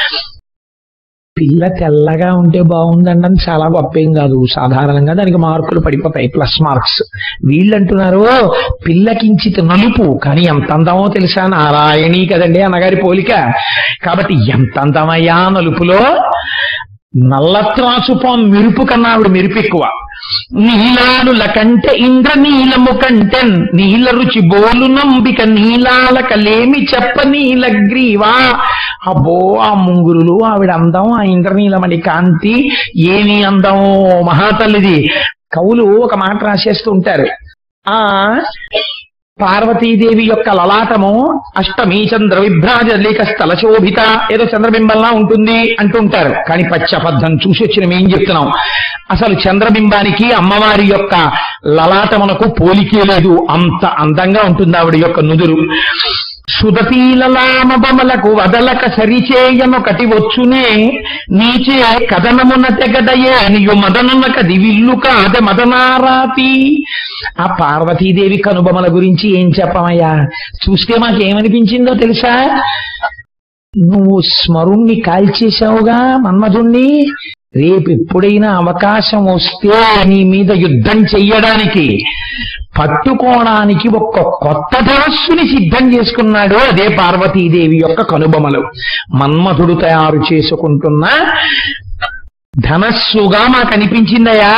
పిల్ల తెల్లగా ఉంటే బాగుందండి అని చాలా గొప్ప ఏం కాదు సాధారణంగా దానికి మార్కులు పడిపోతాయి ప్లస్ మార్క్స్ వీళ్ళు అంటున్నారు పిల్లకించిత నలుపు కానీ ఎంత అందమో తెలుసా నారాయణి కదండి అన్నగారి పోలిక కాబట్టి ఎంత అందమయ్యా నలుపులో నల్లత్రాచుపం మెరుపు కన్నా ఆవిడ మెరుపు ఎక్కువ నీలానుల కంటే ఇంద్ర నీలము కంటెన్ నీల రుచి బోలు నంబిక నీలాల కలేమి చెప్ప నీలగ్రీవా అబ్బో ఆ ముంగురులు ఆవిడ అందం ఆ ఇంద్రనీలమణి కాంతి ఏమి అందం మహాతల్లిది కవులు ఒక మాట రాసేస్తూ ఉంటారు ఆ పార్వతీదేవి యొక్క లలాటము అష్టమి చంద్ర విభ్రాజ లేక స్థల శోభిత ఏదో చంద్రబింబంలా ఉంటుంది అంటుంటారు కానీ పచ్చబద్ధం చూసి వచ్చి మేము ఏం చెప్తున్నాం అసలు చంద్రబింబానికి అమ్మవారి యొక్క లలాటమునకు పోలికే లేదు అంత అందంగా ఉంటుంది ఆవిడ యొక్క నుదురు సుదతీలలామబమలకు వదలక సరిచేయనొకటి వచ్చునే నీచే కథనమున తెగడయే నియు మదనునక దివిల్లు కాద మదనారాతి ఆ పార్వతీదేవి కనుబొమల గురించి ఏం చెప్పమయ్యా చూస్తే మాకేమనిపించిందో తెలుసా నువ్వు స్మరుణ్ణి కాల్చేశావుగా మన్మధుణ్ణి రేపు ఎప్పుడైనా అవకాశం వస్తే నీ మీద యుద్ధం చెయ్యడానికి పట్టుకోవడానికి ఒక్క కొత్త ధనస్సుని సిద్ధం చేసుకున్నాడు అదే పార్వతీదేవి యొక్క కనుబొమలు మన్మధుడు తయారు చేసుకుంటున్న ధనస్సుగా మాకు అనిపించిందయ్యా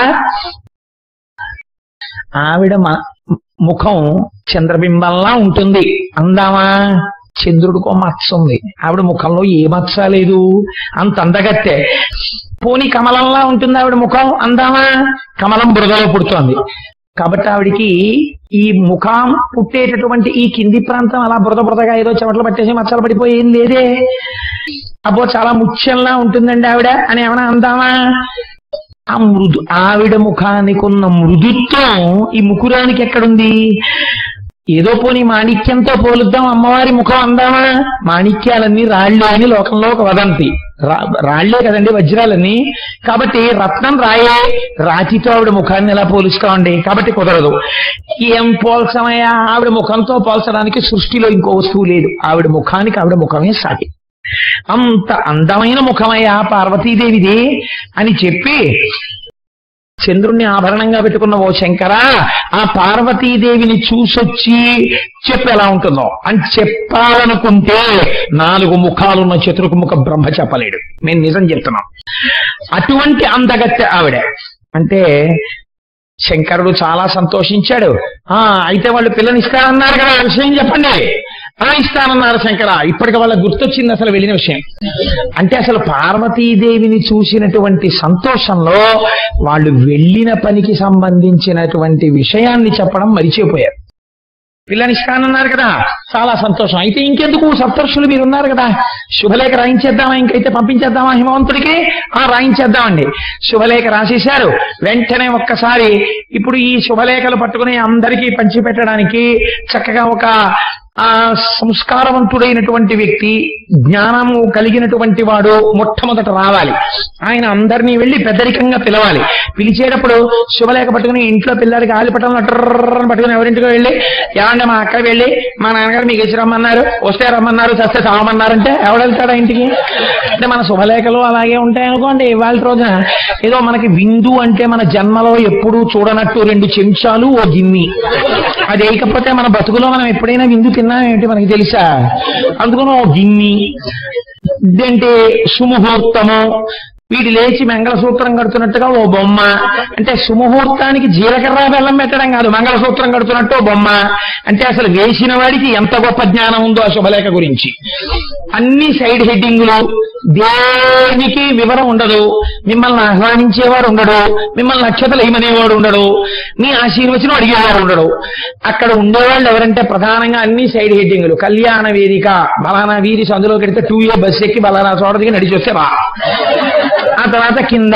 ఆవిడ మ- ముఖం చంద్రబింబంలా ఉంటుంది అందామా చంద్రుడికో మచ్చ ఉంది ఆవిడ ముఖంలో ఏ మచ్చ లేదు అంత అందగత్తే పోని కమలంలా ఉంటుంది ఆవిడ ముఖం అందామా కమలం బురదలో పుడుతోంది కాబట్టి ఆవిడికి ఈ ముఖం పుట్టేటటువంటి ఈ కింది ప్రాంతం అలా బురద బురదగా ఏదో చెమటలు పట్టేసి మచ్చలు పడిపోయి ఏం లేదే అబ్బో చాలా ముత్యంలా ఉంటుందండి ఆవిడ అని ఏమైనా అందామా ఆ మృదు ఆవిడ ముఖానికి ఉన్న మృదుత్వం ఈ ముకురానికి ఎక్కడుంది ఏదో పోనీ మాణిక్యంతో పోలుద్దాం అమ్మవారి ముఖం అందామా మాణిక్యాలన్నీ రాళ్లే అని లోకంలో ఒక వదంతి రా- రాళ్లే కదండి వజ్రాలన్నీ కాబట్టి రత్నం రాయే రాతితో ఆవిడ ముఖాన్ని ఎలా పోలుస్తామండి కాబట్టి కుదరదు ఏం పోల్సమయ్యా ఆవిడ ముఖంతో పోల్చడానికి సృష్టిలో ఇంకో వస్తువు లేదు ఆవిడ ముఖానికి ఆవిడ ముఖమే సాటి అంత అందమైన ముఖమయ్యా పార్వతీదేవిది అని చెప్పి చంద్రుణ్ణి ఆభరణంగా పెట్టుకున్న ఓ శంకర ఆ పార్వతీదేవిని చూసొచ్చి చెప్పు ఎలా ఉంటుందో అని చెప్పాలనుకుంటే నాలుగు ముఖాలున్న చతుర్ముఖ బ్రహ్మ చెప్పలేడు నేను నిజం చెప్తున్నాం అటువంటి అందగత్తె ఆవిడ అంటే శంకరుడు చాలా సంతోషించాడు ఆ అయితే వాళ్ళు పిల్లని ఇస్తానన్నారు కదా ఆ విషయం చెప్పండి ఆ ఇస్తానన్నారు శంకర ఇప్పటికి వాళ్ళకి గుర్తొచ్చింది అసలు వెళ్ళిన విషయం అంటే అసలు పార్వతీదేవిని చూసినటువంటి సంతోషంలో వాళ్ళు వెళ్ళిన పనికి సంబంధించినటువంటి విషయాన్ని చెప్పడం మరిచిపోయారు పిల్లని ఇస్తానన్నారు కదా చాలా సంతోషం అయితే ఇంకెందుకు సప్తర్షులు మీరు ఉన్నారు కదా శుభలేఖ రాయించేద్దామా ఇంకైతే పంపించేద్దామా హిమవంతుడికి ఆ రాయించేద్దామండి శుభలేఖ రాసేశారు వెంటనే ఒక్కసారి ఇప్పుడు ఈ శుభలేఖలు పట్టుకుని అందరికీ పంచిపెట్టడానికి చక్కగా ఒక ఆ సంస్కారవంతుడైనటువంటి వ్యక్తి జ్ఞానము కలిగినటువంటి వాడు మొట్టమొదట రావాలి ఆయన అందరినీ వెళ్ళి పెద్దరికంగా పిలవాలి పిలిచేటప్పుడు శుభలేఖ పట్టుకుని ఇంట్లో పిల్లలకి ఆలిపటం టర్రని పట్టుకుని ఎవరింటికో వెళ్ళి ఏమంటే మా అక్క వెళ్ళి మా నాన్నగారు మీకు ఇచ్చి రమ్మన్నారు వస్తే రమ్మన్నారు చస్తే చావమన్నారంటే ఎవడెళ్తాడా ఇంటికి అంటే మన శుభలేఖలు అలాగే ఉంటాయి అనుకోండి ఇవాళ రోజున ఏదో మనకి విందు అంటే మన జన్మలో ఎప్పుడూ చూడనట్టు రెండు చెంచాలు ఓ గిన్ని అది వేయకపోతే మన బతుకులో మనం ఎప్పుడైనా విందు తిన్నాం ఏంటి మనకి తెలుసా అందుకని ఓ గిన్ని ఇదేంటి సుముహూర్తము వీడు లేచి మంగళసూత్రం కడుతున్నట్టుగా ఓ బొమ్మ అంటే సుముహూర్తానికి జీలకర్ర బెల్లం పెట్టడం కాదు మంగళసూత్రం కడుతున్నట్టు ఓ బొమ్మ అంటే అసలు వేసిన వాడికి ఎంత గొప్ప జ్ఞానం ఉందో ఆ శుభలేఖ గురించి అన్ని సైడ్ హెడ్డింగులు దేనికి వివరం ఉండదు మిమ్మల్ని ఆహ్వానించేవాడు ఉండడు మిమ్మల్ని నక్షత్రాలు ఏమనేవాడు ఉండడు మీ ఆశీర్వచనం అడిగేవాడు ఉండడు అక్కడ ఉండేవాళ్ళు ఎవరంటే ప్రధానంగా అన్ని సైడ్ హెడ్డింగులు కళ్యాణ వేదిక బలానా వీరి సందులో కడితే టూ ఇయర్ బస్ ఎక్కి బలానా చోట దిగి నడిచి వస్తే రా ఆ తర్వాత కింద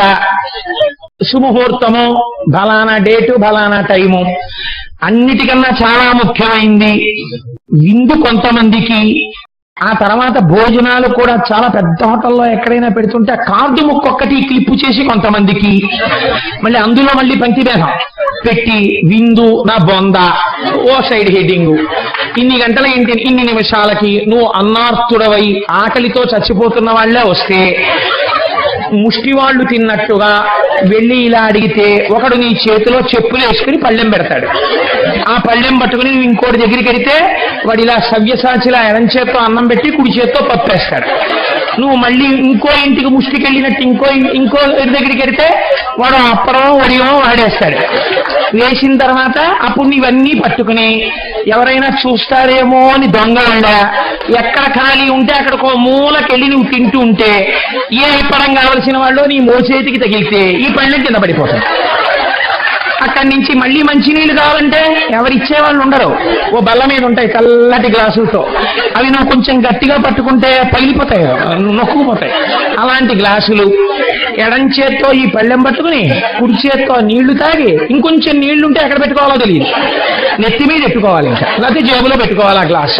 సుముహూర్తము బలానా డేటు బలానా టైము అన్నిటికన్నా చాలా ముఖ్యమైంది విందు కొంతమందికి ఆ తర్వాత భోజనాలు కూడా చాలా పెద్ద హోటల్లో ఎక్కడైనా పెడుతుంటే ఆ కార్డు ముక్కొక్కటి క్లిప్పు చేసి కొంతమందికి మళ్ళీ అందులో మళ్ళీ పంక్తి భేదం పెట్టి విందు నా బొంద ఓ సైడ్ హెడ్డింగ్ ఇన్ని గంటల ఇంటి ఇన్ని నిమిషాలకి నువ్వు అన్నార్తుడవై ఆకలితో చచ్చిపోతున్న వాళ్ళే వస్తే ముష్టి వాళ్ళు తిన్నట్టుగా వెళ్ళి ఇలా అడిగితే ఒకడు నీ చేతిలో చెప్పులు వేసుకుని పళ్ళెం పెడతాడు ఆ పళ్ళెం పట్టుకుని నువ్వు ఇంకోటి దగ్గరికి వెడితే వాడు ఇలా సవ్యసాచిలా ఎడం చేత్తో అన్నం పెట్టి కుడి చేత్తో పప్పేస్తాడు నువ్వు మళ్ళీ ఇంకో ఇంటికి ముష్టికి వెళ్ళినట్టు ఇంకో ఇంకో ఇంటి దగ్గరికి వెడితే వాడు అప్పడం వడియో వాడేస్తాడు వేసిన తర్వాత అప్పుడు ఇవన్నీ పట్టుకుని ఎవరైనా చూస్తారేమో అని దొంగలుండా ఎక్కడ ఖాళీ ఉంటే అక్కడ ఒక మూలకెళ్ళి నువ్వు తింటూ ఉంటే ఏ ఇప్పడం కావలసిన వాళ్ళు నీ మోచేతికి తగిలితే ఈ పళ్ళెం కింద పడిపోతాయి అక్కడి నుంచి మళ్ళీ మంచినీళ్ళు కావాలంటే ఎవరిచ్చే వాళ్ళు ఉండరు ఓ బల్ల మీద ఉంటాయి చల్లటి గ్లాసులతో అవి నువ్వు కొంచెం గట్టిగా పట్టుకుంటే పగిలిపోతాయి నొక్కుపోతాయి అలాంటి గ్లాసులు ఎడం చేత్తో ఈ పళ్ళెం పట్టుకుని కుడి చేత్తో నీళ్లు తాగి ఇంకొంచెం నీళ్లుంటే ఎక్కడ పెట్టుకోవాలో తెలియదు నెత్తి మీద పెట్టుకోవాలి ఇంకా లేకపోతే జేబులో పెట్టుకోవాలి ఆ గ్లాసు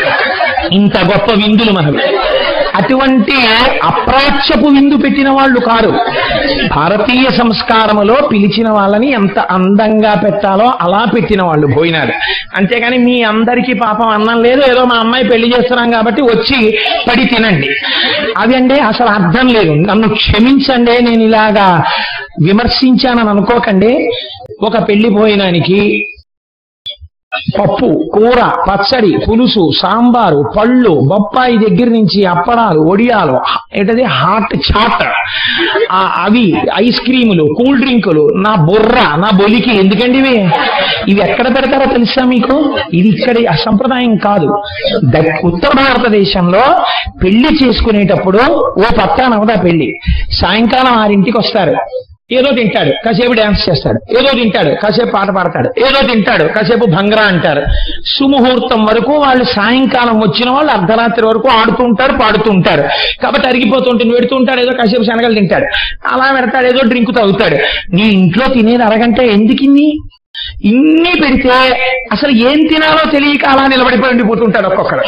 ఇంత గొప్ప విందులు మనవి అటువంటి అప్రాచ్యపు విందు పెట్టిన వాళ్ళు కారు భారతీయ సంస్కారములో పిలిచిన వాళ్ళని ఎంత అందంగా పెట్టాలో అలా పెట్టిన వాళ్ళు భోజనాలు అంతేగాని మీ అందరికీ పాపం అన్నం లేదు ఏదో మా అమ్మాయి పెళ్లి చేస్తున్నాం కాబట్టి వచ్చి పడి తినండి అవి అంటే అసలు అర్థం లేదు నన్ను క్షమించండి నేను ఇలాగా విమర్శించానని అనుకోకండి ఒక పెళ్లి భోజనానికి పప్పు కూర పచ్చడి పులుసు సాంబారు పళ్ళు బొప్పాయి దగ్గర నుంచి అప్పడాలు ఒడియాలు ఏంటది హాట్ చాట్ ఆ అవి ఐస్ క్రీములు కూల్ డ్రింకులు నా బుర్ర నా బొలికి ఎందుకండి ఇవి ఇవి ఎక్కడ పెడతారో తెలుసా మీకు ఇది ఇక్కడి సంప్రదాయం కాదు ద- ఉత్తర భారతదేశంలో పెళ్లి చేసుకునేటప్పుడు ఓ పత్తా నవదా పెళ్లి సాయంకాలం ఆరింటికి వస్తారు ఏదో తింటాడు కాసేపు డ్యాన్స్ చేస్తాడు ఏదో తింటాడు కాసేపు పాట పాడతాడు ఏదో తింటాడు కాసేపు భంగరా అంటారు సుముహూర్తం వరకు వాళ్ళు సాయంకాలం వచ్చిన వాళ్ళు అర్ధరాత్రి వరకు ఆడుతూ ఉంటారు పాడుతూ ఉంటారు కాబట్టి అరిగిపోతుంటుంది పెడుతూ ఉంటాడు ఏదో కాసేపు శనగలు తింటాడు అలా పెడతాడు ఏదో డ్రింక్ తాగుతాడు నీ ఇంట్లో తినేది అరగంట ఎందుకిన్ని ఇన్ని పెడితే అసలు ఏం తినాలో తెలియక అలా నిలబడిపోయి ఉండిపోతుంటాడు ఒక్కొక్కడు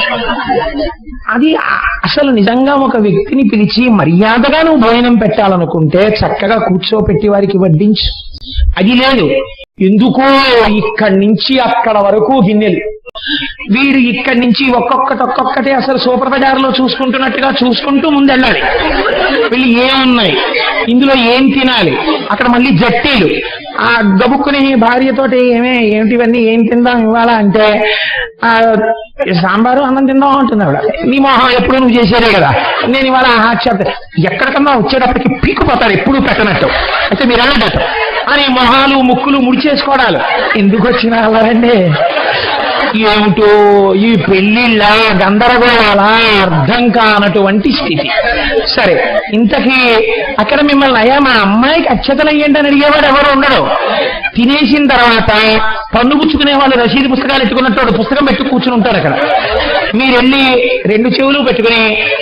అది ఆ- అసలు నిజంగా ఒక వ్యక్తిని పిలిచి మర్యాదగా నువ్వు భోజనం పెట్టాలనుకుంటే చక్కగా కూర్చోపెట్టి వారికి వడ్డించు అది లేదు ఎందుకో ఇక్కడి నుంచి అక్కడ వరకు గిన్నెలు వీడు ఇక్కడి నుంచి ఒక్కొక్కటి ఒక్కొక్కటి అసలు సూపర్ బజార్లో చూసుకుంటున్నట్టుగా చూసుకుంటూ ముందెళ్ళాలి వీళ్ళు ఏమున్నాయి ఇందులో ఏం తినాలి అక్కడ మళ్ళీ జట్టీలు ఆ గబుక్కుని భార్యతోటి ఏమే ఏమిటివన్నీ ఏం తిందాం ఇవ్వాలా అంటే ఆ సాంబారు అన్నం తిందాం అంటుంది ఆవిడ నీ మొహం ఎప్పుడు నువ్వు చేసేదే కదా నేను ఇవాళ ఆక్షేప ఎక్కడికన్నా వచ్చేటప్పటికి పీక్కుపోతారు ఎప్పుడు పెట్టనట్టు అయితే మీరు వెళ్ళడట అని మొహాలు ముక్కులు ముడిచేసుకోవడాలు ఎందుకు వచ్చిన వాళ్ళండి ఏమిటో ఈ పెళ్లిళ్ళ గందరగోళాల అర్థం కానటువంటి స్థితి సరే ఇంతకీ అక్కడ మిమ్మల్ని అయ్యా మా అమ్మాయికి అక్షతలు అయ్యండి అని అడిగేవాడు ఎవరు ఉండడు తినేసిన తర్వాత పన్ను పుచ్చుకునే వాళ్ళు రసీదు పుస్తకాలు ఎట్టుకున్నట్టు వాడు పుస్తకం పెట్టి కూర్చుని ఉంటారు అక్కడ మీరు వెళ్ళి రెండు చెవులు పెట్టుకుని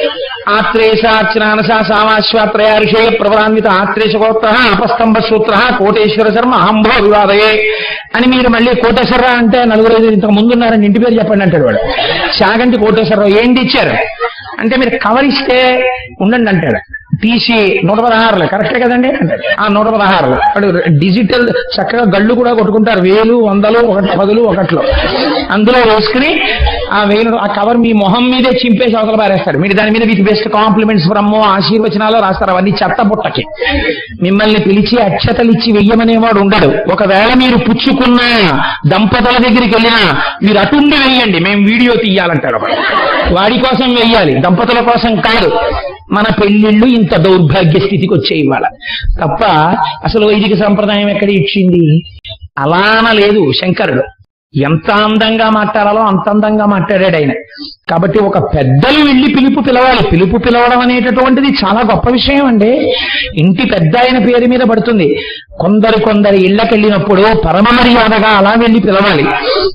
ఆత్రేష అర్చనానస సామాశ్వాత్రయారుషేయ ప్రవరాన్విత ఆత్రేష గోత్ర అపస్తంభ సూత్ర కోటేశ్వర శర్మ అహంభో వివాదయే అని మీరు మళ్ళీ కోటేశ్వరరావు అంటే నలుగురు ఐదు ఇంతకు ముందున్నారని ఇంటి పేరు చెప్పండి అంటాడు వాడు చాగంటి కోటేశ్వరరావు ఏంటి ఇచ్చారు అంటే మీరు కవర్ ఇస్తే ఉండండి అంటాడు తీసి నూట పదహారులు కరెక్టే కదండి అంటాడు ఆ నూట పదహారులు వాడు డిజిటల్ చక్కగా గళ్ళు కూడా కొట్టుకుంటారు వేలు వందలు ఒకటి పదులు ఒకట్లో అందులో వేసుకుని ఆ వేలు ఆ కవర్ మీ మొహం మీదే చింపేసి అవతల పారేస్తాడు మీరు దాని మీద విత్ బెస్ట్ కాంప్లిమెంట్స్ బ్రహ్మో ఆశీర్వచనాలు రాస్తారు అవన్నీ చెత్త పుట్టకి మిమ్మల్ని పిలిచి అక్షతలు ఇచ్చి వెయ్యమనేవాడు ఉండడు ఒకవేళ మీరు పుచ్చుకున్న దంపతుల దగ్గరికి వెళ్ళినా మీరు అటుండి వెయ్యండి మేము వీడియో తీయాలంటాడు ఒకడు. వాడి కోసం వెయ్యాలి దంపతుల కోసం కాదు మన పెళ్లిళ్ళు ఇంత దౌర్భాగ్య స్థితికి వచ్చే ఇవాళ తప్ప అసలు వైదిక సంప్రదాయం ఎక్కడ ఇచ్చింది అలాన లేదు శంకరుడు ఎంత అందంగా మాట్లాడాలో అంత అందంగా మాట్లాడాడు ఆయన కాబట్టి ఒక పెద్దలు వెళ్ళి పిలుపు పిలవాలి పిలుపు పిలవడం అనేటటువంటిది చాలా గొప్ప విషయం అండి ఇంటి పెద్ద ఆయన పేరు మీద పడుతుంది కొందరు కొందరు ఇళ్ళకెళ్ళినప్పుడు పరమ మర్యాదగా అలా వెళ్ళి పిలవాలి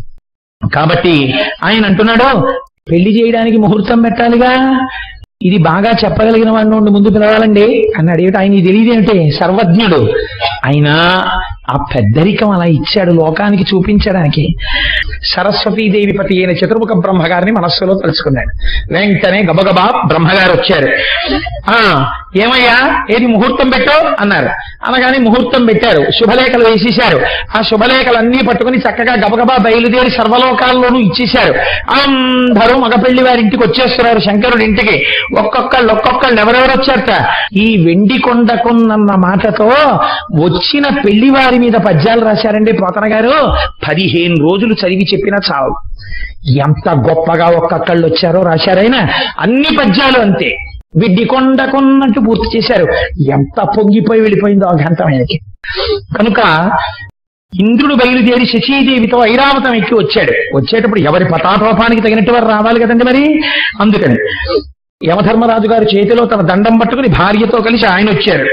కాబట్టి ఆయన అంటున్నాడు పెళ్లి చేయడానికి ముహూర్తం పెట్టాలిగా ఇది బాగా చెప్పగలిగిన వాడిని నుండి ముందు పిలవాలండి అన్నాడు ఏమిటి ఆయన తెలియదేమిటి సర్వజ్ఞుడు ఆయన ఆ పెద్దరికం అలా ఇచ్చాడు లోకానికి చూపించడానికి సరస్వతీదేవి పతి అయిన చతుర్ముఖ బ్రహ్మగారిని మనస్సులో తలుచుకున్నాడు వెంటనే గబగబా బ్రహ్మగారు వచ్చారు ఆ ఏమయ్యా ఏది ముహూర్తం పెట్టు అన్నారు అనగానే ముహూర్తం పెట్టారు శుభలేఖలు వేసేశారు ఆ శుభలేఖలన్నీ పట్టుకుని చక్కగా గబగబా బయలుదేరి సర్వలోకాల్లోనూ ఇచ్చేశారు అందరూ మగపెళ్లి వారి ఇంటికి వచ్చేస్తున్నారు శంకరుడి ఇంటికి ఒక్కొక్కళ్ళు ఒక్కొక్కళ్ళు ఎవరెవరు వచ్చారట ఈ వెండి కొండకున్నన్న మాటతో వచ్చిన పెళ్లి వారి మీద పద్యాలు రాశారండి పోతన గారు పదిహేను రోజులు చదివి చెప్పినా చావు ఎంత గొప్పగా ఒక్కొక్కళ్ళు వచ్చారో రాశారైనా అన్ని పద్యాలు అంతే విడ్డి కొండకున్నట్టు పూర్తి చేశారు ఎంత పొంగిపోయి వెళ్ళిపోయిందో ఆ గంటం ఆయనకి కనుక ఇంద్రుడు బయలుదేరి శచీదేవితో ఐరావతం ఎక్కి వచ్చాడు వచ్చేటప్పుడు ఎవరి పతాటోపానికి తగినట్టు వారు రావాలి కదండి మరి అందుకని యమధర్మరాజు గారి చేతిలో తన దండం పట్టుకుని భార్యతో కలిసి ఆయన వచ్చారు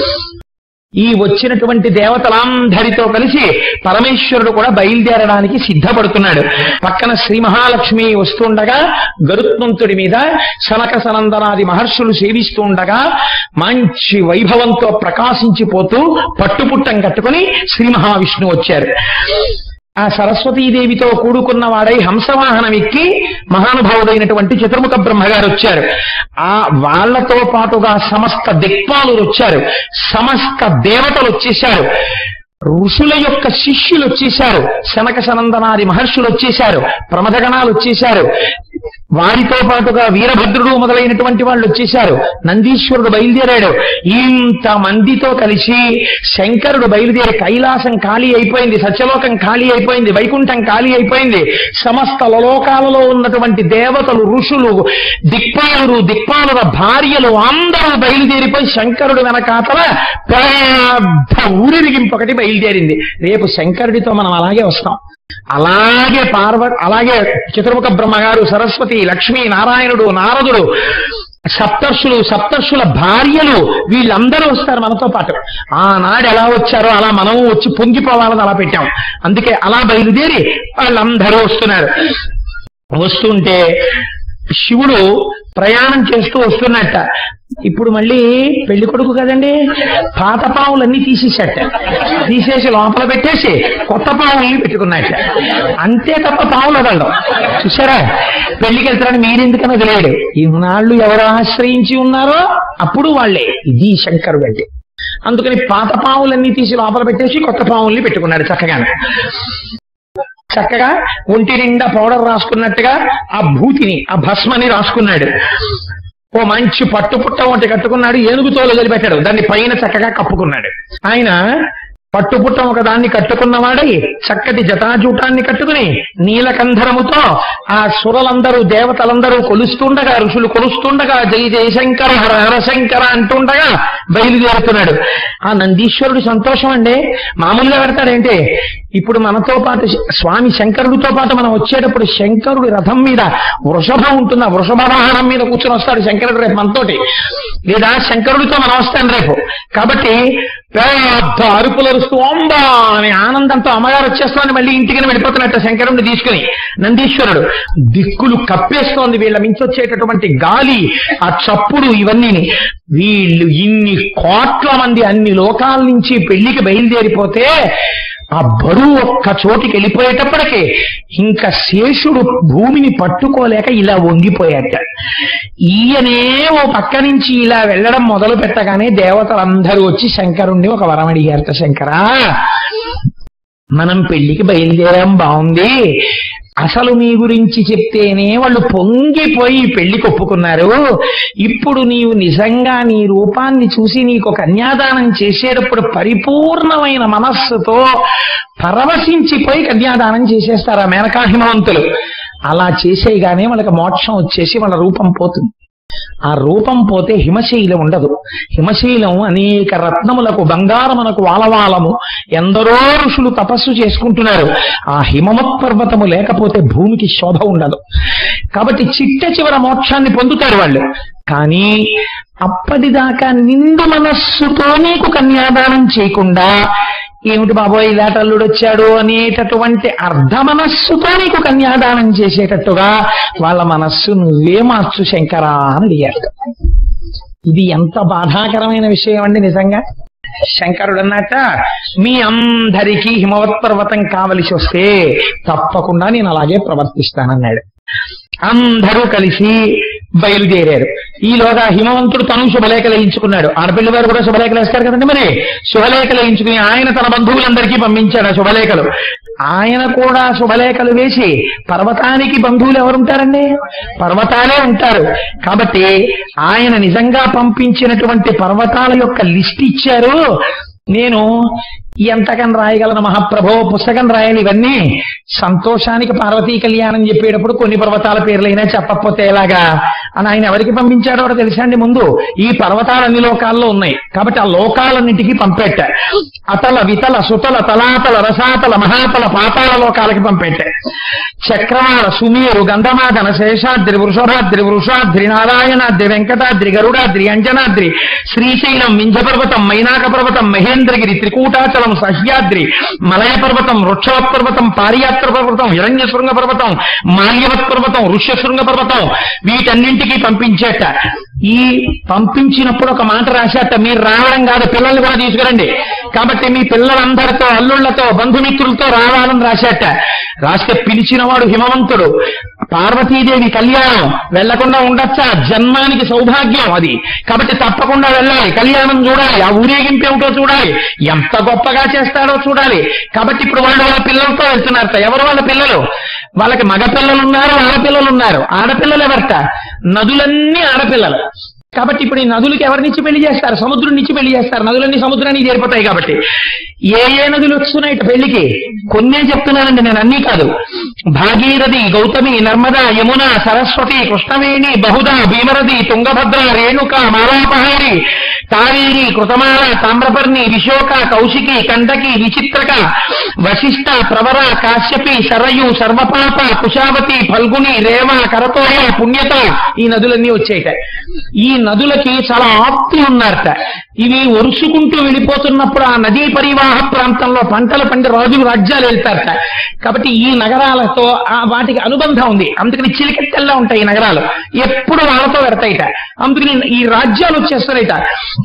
ఈ వచ్చినటువంటి దేవతలందరితో కలిసి పరమేశ్వరుడు కూడా బయలుదేరడానికి సిద్ధపడుతున్నాడు పక్కన శ్రీ మహాలక్ష్మి వస్తుండగా గరుత్మంతుడి మీద సనక సనందనాది మహర్షులు సేవిస్తూ ఉండగా మంచి వైభవంతో ప్రకాశించిపోతూ పట్టుపుట్టం కట్టుకుని శ్రీ మహావిష్ణువు వచ్చారు ఆ సరస్వతీదేవితో కూడుకున్న వాడై హంసవాహనం ఎక్కి మహానుభావుడైనటువంటి చతుర్ముఖ బ్రహ్మగారు వచ్చారు ఆ వాళ్ళతో పాటుగా సమస్త దిక్పాలు వచ్చారు సమస్త దేవతలు వచ్చేశారు ఋషుల యొక్క శిష్యులు వచ్చేశారు శనక సనందనాది మహర్షులు వచ్చేశారు ప్రమదగణాలు వచ్చేశారు వారితో పాటుగా వీరభద్రుడు మొదలైనటువంటి వాళ్ళు వచ్చేశారు నందీశ్వరుడు బయలుదేరాడు ఇంత మందితో కలిసి శంకరుడు బయలుదేరి కైలాసం ఖాళీ అయిపోయింది సత్యలోకం ఖాళీ అయిపోయింది వైకుంఠం ఖాళీ అయిపోయింది సమస్త లోకాలలో ఉన్నటువంటి దేవతలు ఋషులు దిక్పాలురు దిక్పాలుల భార్యలు అందరూ బయలుదేరిపోయి శంకరుడు వెనకాతల పెద్ద ఊరిరిగింపు ఒకటి బయలుదేరింది రేపు శంకరుడితో మనం అలాగే వస్తాం అలాగే పార్వ అలాగే చతుర్ముఖ బ్రహ్మగారు సరస్వతి లక్ష్మీ నారాయణుడు నారదుడు సప్తర్షులు సప్తర్షుల భార్యలు వీళ్ళందరూ వస్తారు మనతో పాటు ఆనాడు ఎలా వచ్చారో అలా మనం వచ్చి పొంగిపోవాలని అలా పెట్టాం అందుకే అలా బయలుదేరి వాళ్ళందరూ వస్తున్నారు వస్తుంటే శివుడు ప్రయాణం చేస్తూ వస్తున్నట్ట ఇప్పుడు మళ్ళీ పెళ్లి కొడుకు కదండి పాత పావులన్నీ తీసేసట తీసేసి లోపల పెట్టేసి కొత్త పావుల్ని పెట్టుకున్నట్ట అంతే తప్ప పావులు వదలడం చూసారా పెళ్లికి వెళ్తారని మీరెందుకని వదిలేడు ఇన్నాళ్ళు ఎవరు ఆశ్రయించి ఉన్నారో అప్పుడు వాళ్ళే ఇది శంకరుడు అంటే అందుకని పాత పావులన్నీ తీసి లోపల పెట్టేసి కొత్త పావుల్ని పెట్టుకున్నాడు చక్కగానే చక్కగా ఒంటి నిండా పౌడర్ రాసుకున్నట్టుగా ఆ భూతిని ఆ భస్మని రాసుకున్నాడు ఓ మంచి పట్టు పుట్ట ఒకటి కట్టుకున్నాడు ఏనుగు తోలు వదిలిపెట్టాడు దాన్ని పైన చక్కగా కప్పుకున్నాడు ఆయన పట్టుపుట్ట ఒక దాన్ని కట్టుకున్నవాడై చక్కటి జటాజూటాన్ని కట్టుకుని నీలకంధరముతో ఆ సురలందరూ దేవతలందరూ కొలుస్తుండగా ఋషులు కొలుస్తుండగా జై జయశంకర హర హరశంకర అంటుండగా బయలుదేరుతున్నాడు ఆ నందీశ్వరుడు సంతోషం అండి మామూలుగా పెడతాడేంటి ఇప్పుడు మనతో పాటు స్వామి శంకరుడితో పాటు మనం వచ్చేటప్పుడు శంకరుడి రథం మీద వృషభం ఉంటుంది ఆ వృషభ వాహనం మీద కూర్చొని వస్తాడు శంకరుడు రేపు మనతోటి లేదా శంకరుడితో మనం వస్తాం రేపు కాబట్టి పెద్ద అరుపులు అరుస్తూ ఓంబా అనే ఆనందంతో అమ్మగారు వచ్చేస్తోంది మళ్ళీ ఇంటికి వెళ్ళిపోతున్నట్టు శంకరుడిని తీసుకుని నందీశ్వరుడు దిక్కులు కప్పేస్తోంది వీళ్ళ మించి వచ్చేటటువంటి గాలి ఆ చప్పుడు ఇవన్నీ వీళ్ళు ఇన్ని కోట్ల మంది అన్ని లోకాల నుంచి పెళ్లికి బయలుదేరిపోతే ఆ బరువు ఒక్క చోటికి వెళ్ళిపోయేటప్పటికి ఇంకా శేషుడు భూమిని పట్టుకోలేక ఇలా వంగిపోయాట ఈయనే ఓ పక్క నుంచి ఇలా వెళ్ళడం మొదలు పెట్టగానే దేవతలందరూ వచ్చి శంకరుణ్ణి ఒక వరం అడిగారట శంకరా మనం పెళ్లికి బయలుదేరాం బాగుంది అసలు నీ గురించి చెప్తేనే వాళ్ళు పొంగిపోయి పెళ్లికి ఒప్పుకున్నారు ఇప్పుడు నీవు నిజంగా నీ రూపాన్ని చూసి నీకు కన్యాదానం చేసేటప్పుడు పరిపూర్ణమైన మనస్సుతో పరవశించిపోయి కన్యాదానం చేసేస్తారు ఆ మేనకా హిమవంతులు అలా చేసేయగానే వాళ్ళకి మోక్షం వచ్చేసి వాళ్ళ రూపం పోతుంది ఆ రూపం పోతే హిమశైలం ఉండదు హిమశైలం అనేక రత్నములకు బంగారమునకు వాలవాలము ఎందరో ఋషులు తపస్సు చేసుకుంటున్నారు ఆ హిమవత్ పర్వతము లేకపోతే భూమికి శోభ ఉండదు కాబట్టి చిట్ట చివర మోక్షాన్ని పొందుతారు వాళ్ళు కానీ అప్పటిదాకా నిండు మనస్సుతో నీకు కన్యాదానం చేయకుండా ఏమిటి బాబోయ్ ఇలాంటి అల్లుడు వచ్చాడు అనేటటువంటి అర్ధ మనస్సుతో నీకు కన్యాదానం చేసేటట్టుగా వాళ్ళ మనస్సు నువ్వే మార్చు శంకరా అని అడిగారు ఇది ఎంత బాధాకరమైన విషయం అండి నిజంగా శంకరుడు అన్నట్ట మీ అందరికీ హిమవత్ పర్వతం కావలసి వస్తే తప్పకుండా నేను అలాగే ప్రవర్తిస్తానన్నాడు అందరూ కలిసి బయలుదేరారు ఈలోగా హిమవంతుడు తను శుభలేఖలు వేయించుకున్నాడు ఆడపిల్ల వారు కూడా శుభలేఖలు వేస్తారు కదండి మరి శుభలేఖలు వేయించుకుని ఆయన తన బంధువులందరికీ పంపించాడు ఆ శుభలేఖలు ఆయన కూడా శుభలేఖలు వేసి పర్వతానికి బంధువులు ఎవరుంటారండి పర్వతాలే ఉంటారు కాబట్టి ఆయన నిజంగా పంపించినటువంటి పర్వతాల యొక్క లిస్ట్ ఇచ్చారు నేను ఎంతకని రాయగలను మహాప్రభో పుస్తకం రాయాలి ఇవన్నీ సంతోషానికి పార్వతీ కళ్యాణం చెప్పేటప్పుడు కొన్ని పర్వతాల పేర్లైనా చెప్పకపోతే ఎలాగా అని ఆయన ఎవరికి పంపించాడో కూడా తెలుసా అండి ముందు ఈ పర్వతాలు అన్ని లోకాల్లో ఉన్నాయి కాబట్టి ఆ లోకాలన్నిటికీ పంపెట్ట అతల వితల సుతల తలాతల రసాతల మహాతల పాతాల లోకాలకి పంపెట్ట చక్రవాల సుమీరు గంధమాదన శేషాద్రి వృషభాద్రి వృషాద్రి నారాయణాద్రి వెంకటాద్రి గరుడాద్రి అంజనాద్రి శ్రీశైలం మింజ పర్వతం మైనాక పర్వతం మహేంద్రగిరి త్రికూటాచలం సహ్యాద్రి మలయ పర్వతం వృక్షవత్ పర్వతం పారియాత్ర పర్వతం హిరణ్య శృంగ పర్వతం మాల్యవత్ పర్వతం ఋష్యశృంగ పర్వతం వీటన్నింటికి పంపించేట ఈ పంపించినప్పుడు ఒక మాట రాశాట మీరు రావడం కాదు పిల్లల్ని కూడా తీసుకురండి కాబట్టి మీ పిల్లలందరితో అల్లుళ్లతో బంధుమిత్రులతో రావాలని రాశాట రాస్తే పిలిచినవాడు హిమవంతుడు పార్వతీదేవి కళ్యాణం వెళ్లకుండా ఉండొచ్చా జన్మానికి సౌభాగ్యం అది కాబట్టి తప్పకుండా వెళ్ళాలి కళ్యాణం చూడాలి ఆ ఊరేగింపు ఏమిటో చూడాలి ఎంత గొప్పగా చేస్తాడో చూడాలి కాబట్టి ఇప్పుడు వాళ్ళు వాళ్ళ పిల్లలతో వెళ్తున్నారట ఎవరు వాళ్ళ పిల్లలు వాళ్ళకి మగ పిల్లలు ఉన్నారు ఆడపిల్లలు ఉన్నారు ఆడపిల్లలు ఎవరట నదులన్నీ ఆడపిల్లలు కాబట్టి ఇప్పుడు ఈ నదులకి ఎవరినిచ్చి పెళ్లి చేస్తారు సముద్రం నుంచి పెళ్లి చేస్తారు నదులన్నీ సముద్రానికి చేరిపోతాయి కాబట్టి ఏ ఏ నదులు వస్తున్నాయి ఇటు పెళ్లికి కొన్నే చెప్తున్నానండి నేను అన్నీ కాదు భాగీరథి గౌతమి నర్మద యమున సరస్వతి కృష్ణవేణి బహుదా భీమరథి తుంగభద్ర రేణుక మాలాపహారి కావేరి కృతమాల తామ్రపర్ణి విశోక కౌశికి కందకి విచిత్రక వశిష్ట ప్రవర కాశ్యపి సరయు సర్వపాప కుశావతి ఫల్గుని రేవ కరతోయ పుణ్యత ఈ నదులన్నీ వచ్చాయిట ఈ నదులకి చాలా ఆప్తులు ఉన్నారట ఇవి ఒరుసుకుంటూ వెళ్ళిపోతున్నప్పుడు ఆ నదీ పరివాహ ప్రాంతంలో పంటలు పండి రాజులు రాజ్యాలు వెళ్తారట కాబట్టి ఈ నగరాలతో ఆ వాటికి అనుబంధం ఉంది అందుకని చిలికెత్తెల్లా ఉంటాయి ఈ నగరాలు ఎప్పుడు వాళ్ళతో పెడతాయిట అందుకని ఈ రాజ్యాలు వచ్చేస్తాయిట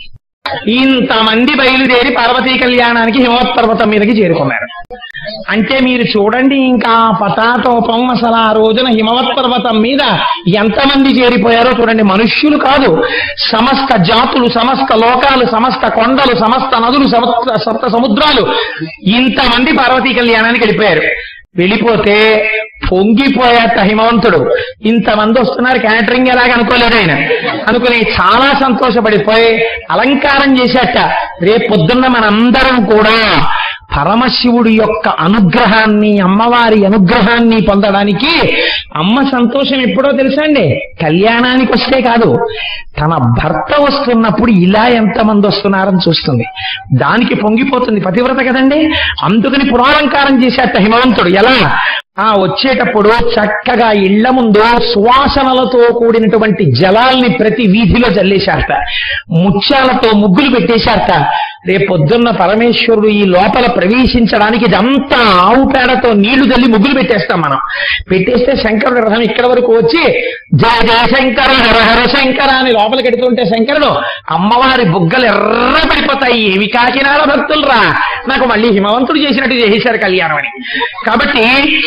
ఇంతమంది బయలుదేరి పార్వతీ కళ్యాణానికి హిమవత్ పర్వతం మీదకి చేరుకున్నారు అంటే మీరు చూడండి ఇంకా పటాటోపం అసలు ఆ రోజున హిమవత్ పర్వతం మీద ఎంతమంది చేరిపోయారో చూడండి మనుష్యులు కాదు సమస్త జాతులు సమస్త లోకాలు సమస్త కొండలు సమస్త నదులు సమస్త సప్త సముద్రాలు ఇంతమంది పార్వతీ కళ్యాణానికి వెళ్ళిపోయారు వెళ్ళిపోతే పొంగిపోయాట హిమవంతుడు ఇంతమంది వస్తున్నారు క్యాటరింగ్ ఎలాగ అనుకోలేదు ఆయన అనుకుని చాలా సంతోషపడిపోయి అలంకారం చేశాట రేపు పొద్దున్న మనందరం కూడా పరమశివుడి యొక్క అనుగ్రహాన్ని అమ్మవారి అనుగ్రహాన్ని పొందడానికి అమ్మ సంతోషం ఎప్పుడో తెలుసా అండి కళ్యాణానికి వస్తే కాదు తన భర్త వస్తున్నప్పుడు ఇలా ఎంతమంది వస్తున్నారని చూస్తుంది దానికి పొంగిపోతుంది పతివ్రత కదండి అందుకని పురాలంకారం చేశాట హిమవంతుడు ఎలా ఆ వచ్చేటప్పుడు చక్కగా ఇళ్ల ముందు సువాసనలతో కూడినటువంటి జలాల్ని ప్రతి వీధిలో జల్లేశారట ముత్యాలతో ముగ్గులు పెట్టేశారట రేపొద్దున్న పరమేశ్వరుడు ఈ లోపల ప్రవేశించడానికి ఇదంతా ఆవు పేడతో నీళ్లు తల్లి ముగ్గులు పెట్టేస్తాం మనం పెట్టేస్తే శంకరుడు రథం ఇక్కడ వరకు వచ్చి జయ జయ శంకర హర హర శంకర అని లోపలికి ఎడుతుంటే శంకరుడు అమ్మవారి బుగ్గలు ఎర్ర పడిపోతాయి ఏవి కాకినాడ భక్తులు రా నాకు మళ్ళీ హిమవంతుడు చేసినట్టు చేసేశారు కళ్యాణం అని కాబట్టి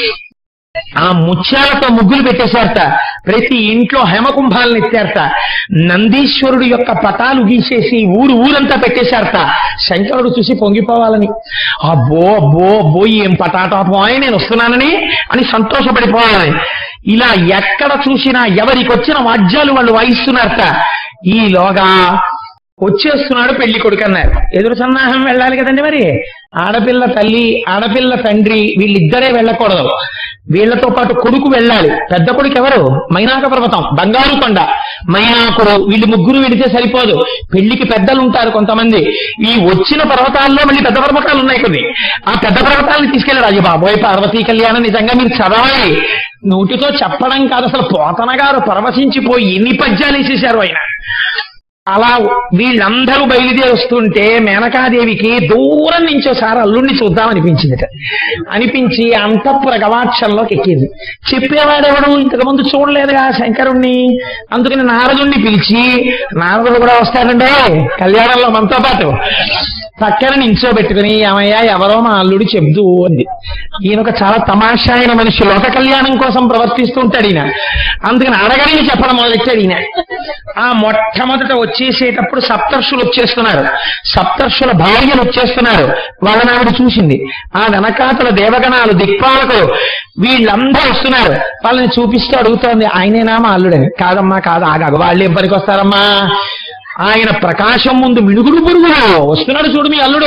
ఆ ముత్యాలతో ముగ్గులు పెట్టేశారట ప్రతి ఇంట్లో హేమకుంభాలను ఎత్తారట నందీశ్వరుడు యొక్క పటాలు గీసేసి ఊరు ఊరంతా పెట్టేశారట శంకరుడు చూసి పొంగిపోవాలని అబ్బో అబ్బో అబ్బో ఏం పటాటాపోయి నేను వస్తున్నానని అని సంతోషపడిపోవాలని ఇలా ఎక్కడ చూసినా ఎవరికి వచ్చిన వాద్యాలు వాళ్ళు వాయిస్తున్నారట ఈలోగా వచ్చేస్తున్నాడు పెళ్లి కొడుకు అన్నారు ఎదురు సన్నాహం వెళ్ళాలి కదండి మరి ఆడపిల్ల తల్లి ఆడపిల్ల తండ్రి వీళ్ళిద్దరే వెళ్ళకూడదు వీళ్ళతో పాటు కొడుకు వెళ్ళాలి పెద్ద కొడుకు ఎవరు మైనాక పర్వతం బంగారు కొండ మైనాకుడు వీళ్ళు ముగ్గురు వెళితే సరిపోదు పెళ్లికి పెద్దలు ఉంటారు కొంతమంది ఈ వచ్చిన పర్వతాల్లో మళ్ళీ పెద్ద పర్వతాలు ఉన్నాయి కొన్ని ఆ పెద్ద పర్వతాలను తీసుకెళ్ళారు అయ్యో బాబోయ్ పార్వతీ కళ్యాణం నిజంగా మీరు చదవాలి నోటితో చెప్పడం కాదు అసలు పోతన గారు పరవశించిపోయి ఎన్ని పద్యాలు వేసేశారు ఆయన అలా వీళ్ళందరూ బయలుదేరి వస్తుంటే మేనకాదేవికి దూరం నుంచి ఒకసారి అల్లుడిని చూద్దాం అనిపించిందిట అనిపించి అంతఃపుర గవాక్షంలోకి ఎక్కింది చెప్పేవాడెవడు ఇంతకు ముందు చూడలేదుగా శంకరుణ్ణి అందుకని నారదుణ్ణి పిలిచి నారదుడు కూడా వస్తాడంటే కళ్యాణంలో మనతో పాటు పక్కన నించోబెట్టుకుని ఏమయ్యా ఎవరో మా అల్లుడు చెబుతూ అంది ఈయన ఒక చాలా తమాషా అయిన మనిషి లోక కళ్యాణం కోసం ప్రవర్తిస్తూ ఉంటాడు ఈయన అందుకని అడగడిని చెప్పడం మొదలెట్టాడు ఈయన ఆ మొట్టమొదట వచ్చేసేటప్పుడు సప్తర్షులు వచ్చేస్తున్నారు సప్తర్షుల భార్యలు వచ్చేస్తున్నారు వాళ్ళని ఆవిడ చూసింది ఆ వెనకాతల దేవగణాలు దిక్పాలకులు వీళ్ళందరూ వస్తున్నారు వాళ్ళని చూపిస్తూ అడుగుతోంది ఆయనేనా మా అల్లుడని కాదమ్మా కాదు ఆగాగు వాళ్ళు ఎవ్వరికి వస్తారమ్మా ఆయన ప్రకాశం ముందు మిడుగుడు పురుగులు వస్తున్నాడు చూడు మీ అల్లుడు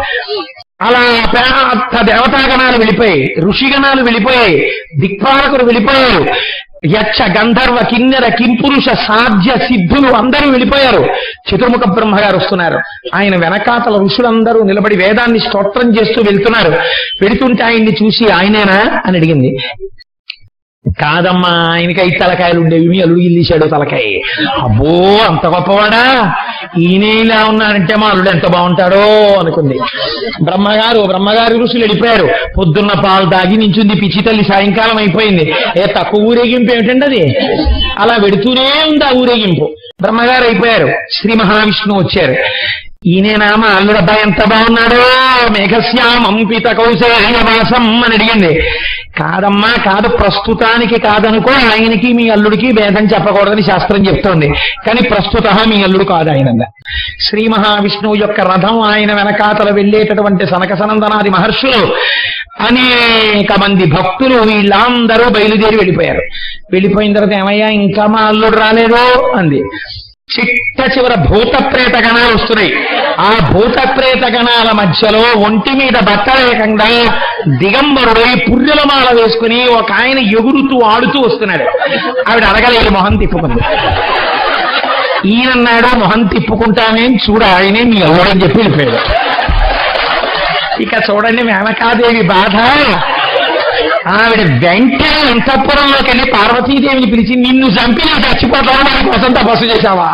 అలా పెద్ద దేవతాగణాలు వెళ్ళిపోయాయి ఋషిగణాలు వెళ్ళిపోయాయి దిక్పాలకులు వెళ్ళిపోయారు యక్ష గంధర్వ కిన్నెర కింపురుష సాధ్య సిద్ధులు అందరూ వెళ్ళిపోయారు చతుర్ముఖ బ్రహ్మ గారు వస్తున్నారు ఆయన వెనకాతల ఋషులందరూ నిలబడి వేదాన్ని స్తోత్రం చేస్తూ వెళ్తున్నారు వెళుతుంటే ఆయన్ని చూసి ఆయనేనా అని అడిగింది కాదమ్మా ఆయనకి ఐదు తలకాయలు ఉండేవి మీ అల్లుడు ఇల్లీశాడు తలకాయ అబ్బో అంత గొప్పవాడా ఈయన ఇలా ఉన్నాడంటే మా అల్లుడు ఎంత బాగుంటాడో అనుకుంది బ్రహ్మగారు బ్రహ్మగారి ఋషులు వెళ్ళిపోయారు పొద్దున్న పాలు దాగి నించుంది పిచ్చి తల్లి సాయంకాలం అయిపోయింది ఏ తక్కువ ఊరేగింపు ఏమిటండి అది అలా వెడుతూనే ఉంది ఆ ఊరేగింపు బ్రహ్మగారు అయిపోయారు శ్రీ మహావిష్ణువు వచ్చారు ఈయనేనా మా అల్లుడు అబ్బాయి ఎంత బాగున్నాడో మేఘశ్యామం పిత కౌశలవాసం అని అడిగింది కాదమ్మా కాదు ప్రస్తుతానికి కాదనుకో ఆయనకి మీ అల్లుడికి భేదం చెప్పకూడదని శాస్త్రం చెప్తోంది కానీ ప్రస్తుత మీ అల్లుడు కాదు ఆయన శ్రీ మహావిష్ణువు యొక్క రథం ఆయన వెనకాతల వెళ్ళేటటువంటి సనక సనందనాది మహర్షులు అనేక మంది భక్తులు వీళ్ళందరూ బయలుదేరి వెళ్ళిపోయారు వెళ్ళిపోయిన తర్వాత ఏమయ్యా ఇంకా మా అల్లుడు రాలేదో అంది చిట్ట చివర భూత ప్రేత గణాలు వస్తున్నాయి ఆ భూత ప్రేత గణాల మధ్యలో ఒంటి మీద బట్ట లేకుండా దిగంబరుడై పుర్రెల మాల వేసుకుని ఒక ఆయన ఎగురుతూ ఆడుతూ వస్తున్నాడు ఆవిడ అడగలేదు మొహం తిప్పుకుంది ఈయనన్నాడు మొహం తిప్పుకుంటామేం చూడు ఆయనే మీ ఎవరని చెప్పి వెళ్ళిపోయాడు ఇక చూడండి మేనకాదేవి బాధ ఆవిడ వెంటనే అంతఃపురంలోకి వెళ్ళి పార్వతీదేవిని పిలిచి నిన్ను చంపి నేను చచ్చిపోతాను దాని కోసం తపస్సు చేశావా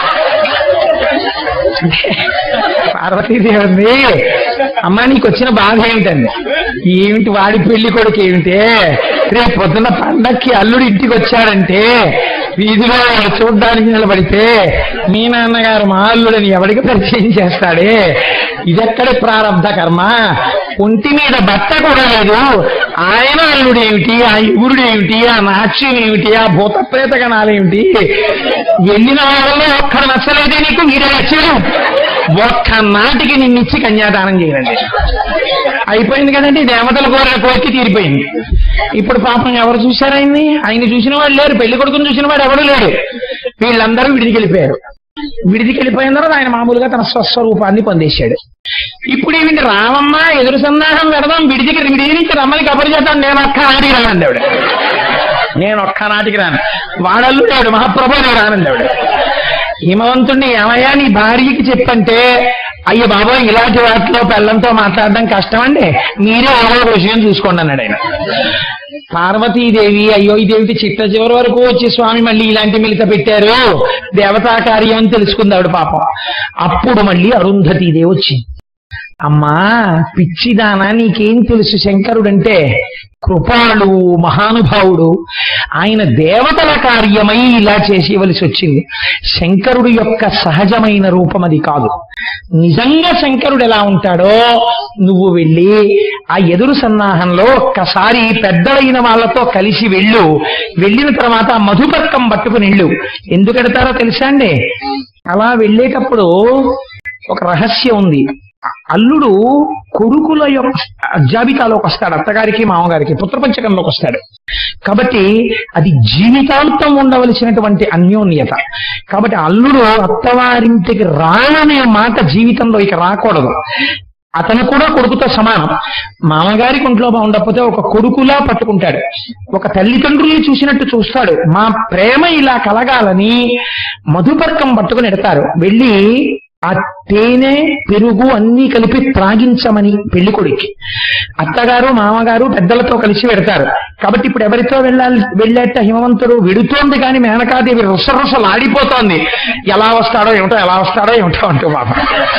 పార్వతీదేవి ఉంది అమ్మా నీకు వచ్చిన బాధ ఏమిటండి ఏమిటి వాడి పెళ్లి కొడుకు ఏమిటే రేపు పొద్దున్న పండక్కి అల్లుడు ఇంటికి వచ్చాడంటే వీధిలో చూడ్డానికి నిలబడితే మీ నాన్నగారు మా అల్లుడని ఎవరికి పరిచయం చేస్తాడే ఇదెక్కడ ప్రారంభ కర్మ ఒంటి మీద బట్ట కూడా లేదు ఆయన అల్లుడు ఏమిటి ఆ ఇగురుడు ఏమిటి ఆ నాట్యం ఏమిటి ఆ భూత ప్రేత గణాలేమిటి వెళ్ళిన వాళ్ళలో ఒక్కడ నచ్చలేదే నీకు మీరే నచ్చారు ఒక్క నాటికి నిన్నిచ్చి కన్యాదానం చేయండి అయిపోయింది కదండి దేవతల కోరిన కోరిక తీరిపోయింది ఇప్పుడు పాపం ఎవరు చూశారు ఆయన్ని ఆయన చూసిన వాడు లేరు పెళ్లి కొడుకుని చూసిన వాడు ఎవడు లేడు వీళ్ళందరూ విడిదికి వెళ్ళిపోయారు విడిదికి వెళ్ళిపోయిన తర్వాత ఆయన మామూలుగా తన స్వస్వరూపాన్ని పొందేశాడు ఇప్పుడు ఏమిటి రామమ్మ ఎదురు సందాహం పెడదాం విడిదికి విడిది నుంచి రమ్మని కబురు చేద్దాం నేను ఒక్క నాటికి రానండి ఆవిడ నేను ఒక్క నాటికి రాను వాడల్లు లేడు మహాప్రభు నేను రానండి ఆవిడ హిమవంతుణ్ణి ఏమయ్యా నీ భార్యకి చెప్పంటే అయ్యో బాబాయ్ ఇలాంటి వాటిలో పిల్లలతో మాట్లాడడం కష్టం అండి మీరే ఏదో ఒక విషయం చూసుకోండి అన్నాడు ఆయన పార్వతీదేవి అయ్యో ఇదేమిటి చిట్ట చివరి వరకు వచ్చి స్వామి మళ్ళీ ఇలాంటి మిలిత పెట్టారు దేవతా కార్యం అని తెలుసుకుంది ఆవిడ పాపం అప్పుడు మళ్ళీ అరుంధతీదేవి వచ్చింది అమ్మా పిచ్చిదానా నీకేం తెలుసు శంకరుడంటే కృపాళు మహానుభావుడు ఆయన దేవతల కార్యమై ఇలా చేసేవలసి వచ్చింది శంకరుడు యొక్క సహజమైన రూపం అది కాదు నిజంగా శంకరుడు ఎలా ఉంటాడో నువ్వు వెళ్ళి ఆ ఎదురు సన్నాహంలో ఒక్కసారి పెద్దలైన వాళ్ళతో కలిసి వెళ్ళు వెళ్ళిన తర్వాత ఆ మధుపర్కం పట్టుకుని వెళ్ళు ఎందుకెడతారో తెలుసా అండి అలా వెళ్ళేటప్పుడు ఒక రహస్యం ఉంది అల్లుడు కొడుకుల యొక్క జాబితాలోకి వస్తాడు అత్తగారికి మామగారికి పుత్రపంచకంలోకి వస్తాడు కాబట్టి అది జీవితాంతం ఉండవలసినటువంటి అన్యోన్యత కాబట్టి అల్లుడు అత్తవారింటికి రాననే మాట జీవితంలో ఇక రాకూడదు అతను కూడా కొడుకుతో సమానం మామగారికి ఒంట్లో బాగుండకపోతే ఒక కొడుకులా పట్టుకుంటాడు ఒక తల్లిదండ్రుల్ని చూసినట్టు చూస్తాడు మా ప్రేమ ఇలా కలగాలని మధుపర్కం పట్టుకుని ఎడతారు వెళ్ళి ఆ తేనె పెరుగు అన్నీ కలిపి త్రాగించమని పెళ్లి కొడుక్కి అత్తగారు మామగారు పెద్దలతో కలిసి వెడతారు కాబట్టి ఇప్పుడు ఎవరితో వెళ్ళాలి వెళ్ళేట హిమవంతుడు విడుతోంది కానీ మేనకాదేవి రుసరుసలాడిపోతోంది ఎలా వస్తాడో ఏమిటో ఎలా వస్తాడో ఏమిటో అంటూ పాప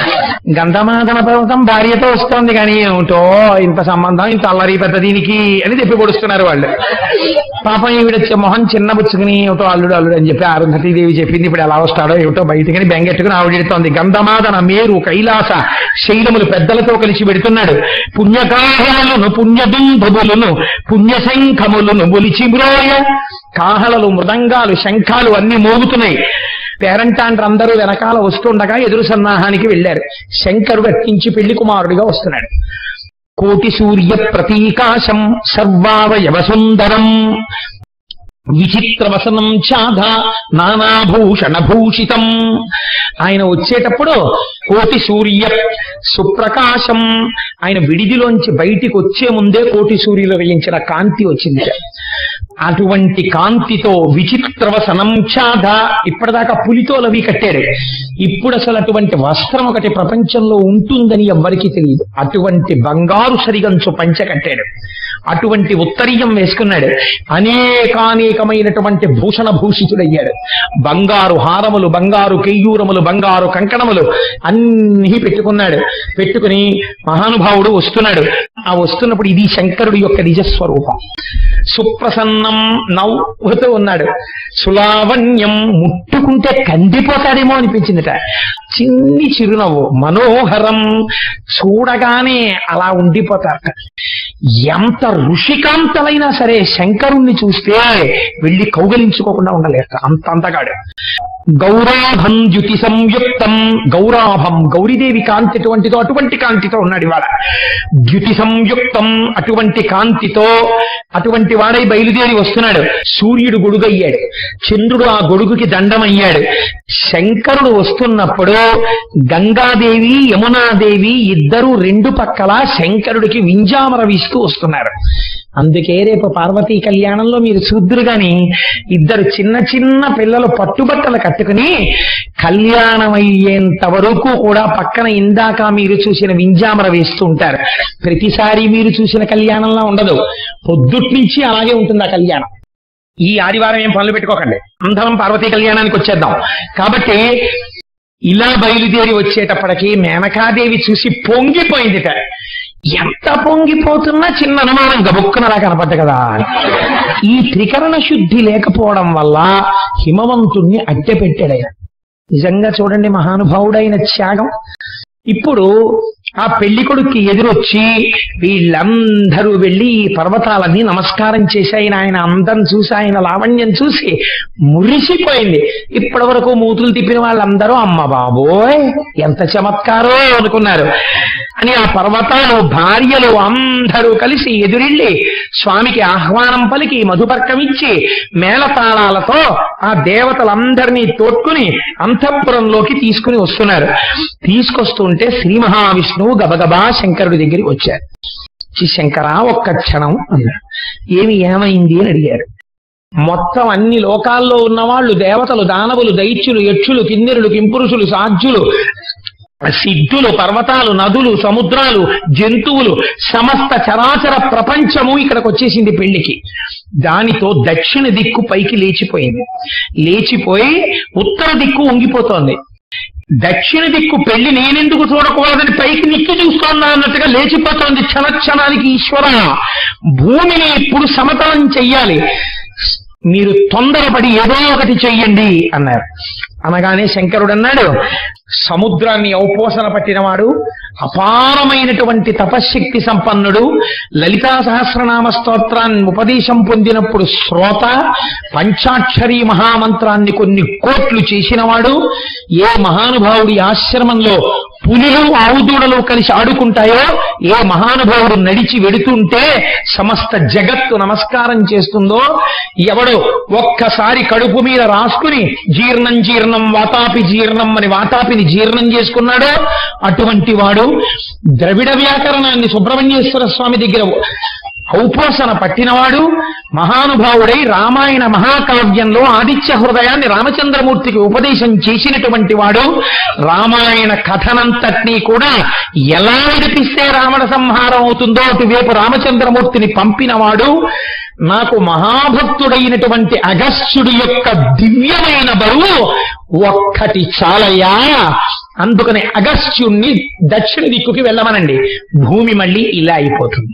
గంధమాదన పర్వతం భార్యతో వస్తోంది కానీ ఏమిటో ఇంత సంబంధం ఇంత అల్లరి పెద్ద దీనికి అని చెప్పి పొడుస్తున్నారు వాళ్ళు పాపం ఈవిడ చి- మొహం చిన్నబుచ్చుకుని ఏమిటో అల్లుడు అల్లుడు అని చెప్పి అరుంధతీదేవి చెప్పింది ఇప్పుడు ఎలా వస్తాడో ఏమిటో బయటికని బెంగెట్టుకుని ఆవిడెడుతోంది గంధమాదన మేరు కైలాస శైలములు పెద్దలతో కలిసి పెడుతున్నాడు పుణ్యకాహలను పుణ్యదుంధులను పుణ్యశంఖములను బొలిచిమ్రోయ కాహలలు మృదంగాలు శంఖాలు అన్ని మోగుతున్నాయి పేరంటాండ్రు అందరూ వెనకాల వస్తుండగా ఎదురు సన్నాహానికి వెళ్ళారు శంకరుడు అట్టించి పెళ్లి కుమారుడిగా వస్తున్నాడు కోటి సూర్య ప్రతీకాశం సర్వావయవ సుందరం విచిత్ర వసనం ఛాధ నానాభూషణ భూషితం ఆయన వచ్చేటప్పుడు కోటి సూర్య సుప్రకాశం ఆయన విడిదిలోంచి బయటికి వచ్చే ముందే కోటి సూర్యులు వేయించిన కాంతి వచ్చింది అటువంటి కాంతితో విచిత్ర వసనం ఛాధ ఇప్పటిదాకా పులితోలవి కట్టాడు ఇప్పుడు అసలు అటువంటి వస్త్రం ఒకటి ప్రపంచంలో ఉంటుందని ఎవ్వరికీ తెలియదు అటువంటి బంగారు సరిగంచు పంచ కట్టాడు అటువంటి ఉత్తరీయం వేసుకున్నాడు అనేకానేకమైనటువంటి భూషణ భూషితుడయ్యాడు బంగారు హారములు బంగారు కెయ్యూరములు బంగారు కంకణములు అన్నీ పెట్టుకున్నాడు పెట్టుకుని మహానుభావుడు వస్తున్నాడు ఆ వస్తున్నప్పుడు ఇది శంకరుడి యొక్క నిజస్వరూపం సుప్రసన్నం నవ్వుతూ ఉన్నాడు సులావణ్యం ముట్టుకుంటే కందిపోతాడేమో అనిపించిందిట చిన్ని చిరునవ్వు మనోహరం చూడగానే అలా ఉండిపోతారట ఎంత ఋషికాంతలైనా సరే శంకరుణ్ణి చూస్తే వెళ్ళి కౌగలించుకోకుండా ఉండలేక అంత అంతగాడు గౌరాభం ద్యుతి సంయుక్తం గౌరాభం గౌరీదేవి కాంతి ఎటువంటిదో అటువంటి కాంతితో ఉన్నాడు ఇవాళ ద్యుతి సంయుక్తం అటువంటి కాంతితో అటువంటి వాడై బయలుదేరి వస్తున్నాడు సూర్యుడు గొడుగయ్యాడు చంద్రుడు ఆ గొడుగుకి దండమయ్యాడు శంకరుడు వస్తున్నప్పుడు గంగాదేవి యమునాదేవి ఇద్దరు రెండు పక్కల శంకరుడికి వింజామర వీస్తూ వస్తున్నారు అందుకే రేపు పార్వతీ కళ్యాణంలో మీరు చూద్దరు గాని ఇద్దరు చిన్న చిన్న పిల్లలు పట్టుబట్టలు కట్టుకుని కళ్యాణం అయ్యేంత వరకు కూడా పక్కన ఇందాక మీరు చూసిన వింజామర వేస్తూ ఉంటారు ప్రతిసారి మీరు చూసిన కళ్యాణంలా ఉండదు పొద్దుట్ నుంచి అలాగే ఉంటుంది ఆ కళ్యాణం ఈ ఆదివారం ఏం పనులు పెట్టుకోకండి అందరం పార్వతీ కళ్యాణానికి వచ్చేద్దాం కాబట్టి ఇలా బయలుదేరి వచ్చేటప్పటికి మేనకాదేవి చూసి పొంగిపోయిందిట ఎంత పొంగిపోతున్నా చిన్న అనుమానం గబుక్కునలా కనపడ్డ కదా అని. ఈ త్రికరణ శుద్ధి లేకపోవడం వల్ల హిమవంతుణ్ణి అట్టె పెట్టాడు ఆయన నిజంగా చూడండి మహానుభావుడైన త్యాగం ఇప్పుడు ఆ పెళ్లి కొడుక్కి ఎదురొచ్చి వీళ్ళందరూ వెళ్ళి ఈ పర్వతాలన్నీ నమస్కారం చేసి ఆయన ఆయన అందం చూసి ఆయన లావణ్యం చూసి మురిసిపోయింది ఇప్పటి వరకు మూతులు తిప్పిన వాళ్ళందరూ అమ్మ బాబోయ్ ఎంత చమత్కారో అనుకున్నారు అని ఆ పర్వతాలు భార్యలు అందరూ కలిసి ఎదురెళ్ళి స్వామికి ఆహ్వానం పలికి మధుపర్కమిచ్చి మేళతాళాలతో ఆ దేవతలందరినీ తోడ్కుని అంతఃపురంలోకి తీసుకుని వస్తున్నారు తీసుకొస్తుంటే శ్రీ మహావిష్ణువు గబగబా శంకరుడి దగ్గరికి వచ్చారు "చి శంకరా ఒక్క క్షణం అన్నారు ఏమి ఏమైంది అని అడిగారు మొత్తం అన్ని లోకాల్లో ఉన్న వాళ్ళు దేవతలు దానవులు దైత్యులు యక్షులు కిన్నెరులు కింపురుషులు సాధ్యులు సిద్ధులు పర్వతాలు నదులు సముద్రాలు జంతువులు సమస్త చరాచర ప్రపంచము ఇక్కడికి వచ్చేసింది పెళ్లికి దానితో దక్షిణ దిక్కు పైకి లేచిపోయింది లేచిపోయి ఉత్తర దిక్కు ఉంగిపోతోంది దక్షిణ దిక్కు పెళ్లి నేనెందుకు చూడకూడదని పైకి నిక్కి చూస్తోందా అన్నట్టుగా లేచిపోతోంది క్షణక్షణానికి ఈశ్వర భూమిని ఇప్పుడు సమతలం చెయ్యాలి మీరు తొందరపడి ఏదో ఒకటి చెయ్యండి అన్నారు అనగానే శంకరుడు అన్నాడు సముద్రాన్ని ఔపోసన పట్టినవాడు అపారమైనటువంటి తపశ్శక్తి సంపన్నుడు లలితా సహస్రనామ స్తోత్రాన్ని ఉపదేశం పొందినప్పుడు శ్రోత పంచాక్షరీ మహామంత్రాన్ని కొన్ని కోట్లు చేసినవాడు ఏ మహానుభావుడి ఆశ్రమంలో పులులు ఆవుదూడలు కలిసి ఆడుకుంటాయో ఏ మహానుభావుడు నడిచి వెడుతుంటే సమస్త జగత్తు నమస్కారం చేస్తుందో ఎవడు ఒక్కసారి కడుపు మీద రాసుకుని జీర్ణం జీర్ణం వాతాపి జీర్ణం అని వాతాపిని జీర్ణం చేసుకున్నాడో అటువంటి వాడు ద్రవిడ వ్యాకరణాన్ని సుబ్రహ్మణ్యేశ్వర స్వామి దగ్గర ఔపోసన పట్టినవాడు మహానుభావుడై రామాయణ మహాకావ్యంలో ఆదిత్య హృదయాన్ని రామచంద్రమూర్తికి ఉపదేశం చేసినటువంటి వాడు రామాయణ కథనంతటినీ కూడా ఎలా విడిపిస్తే రావణ సంహారం అవుతుందో అటువైపు రామచంద్రమూర్తిని పంపినవాడు నాకు మహాభక్తుడైనటువంటి అగస్త్యుడి యొక్క దివ్యమైన బరువు ఒక్కటి చాలయ్యా అందుకని అగస్త్యుణ్ణి దక్షిణ దిక్కుకి వెళ్ళమనండి భూమి మళ్ళీ ఇలా అయిపోతుంది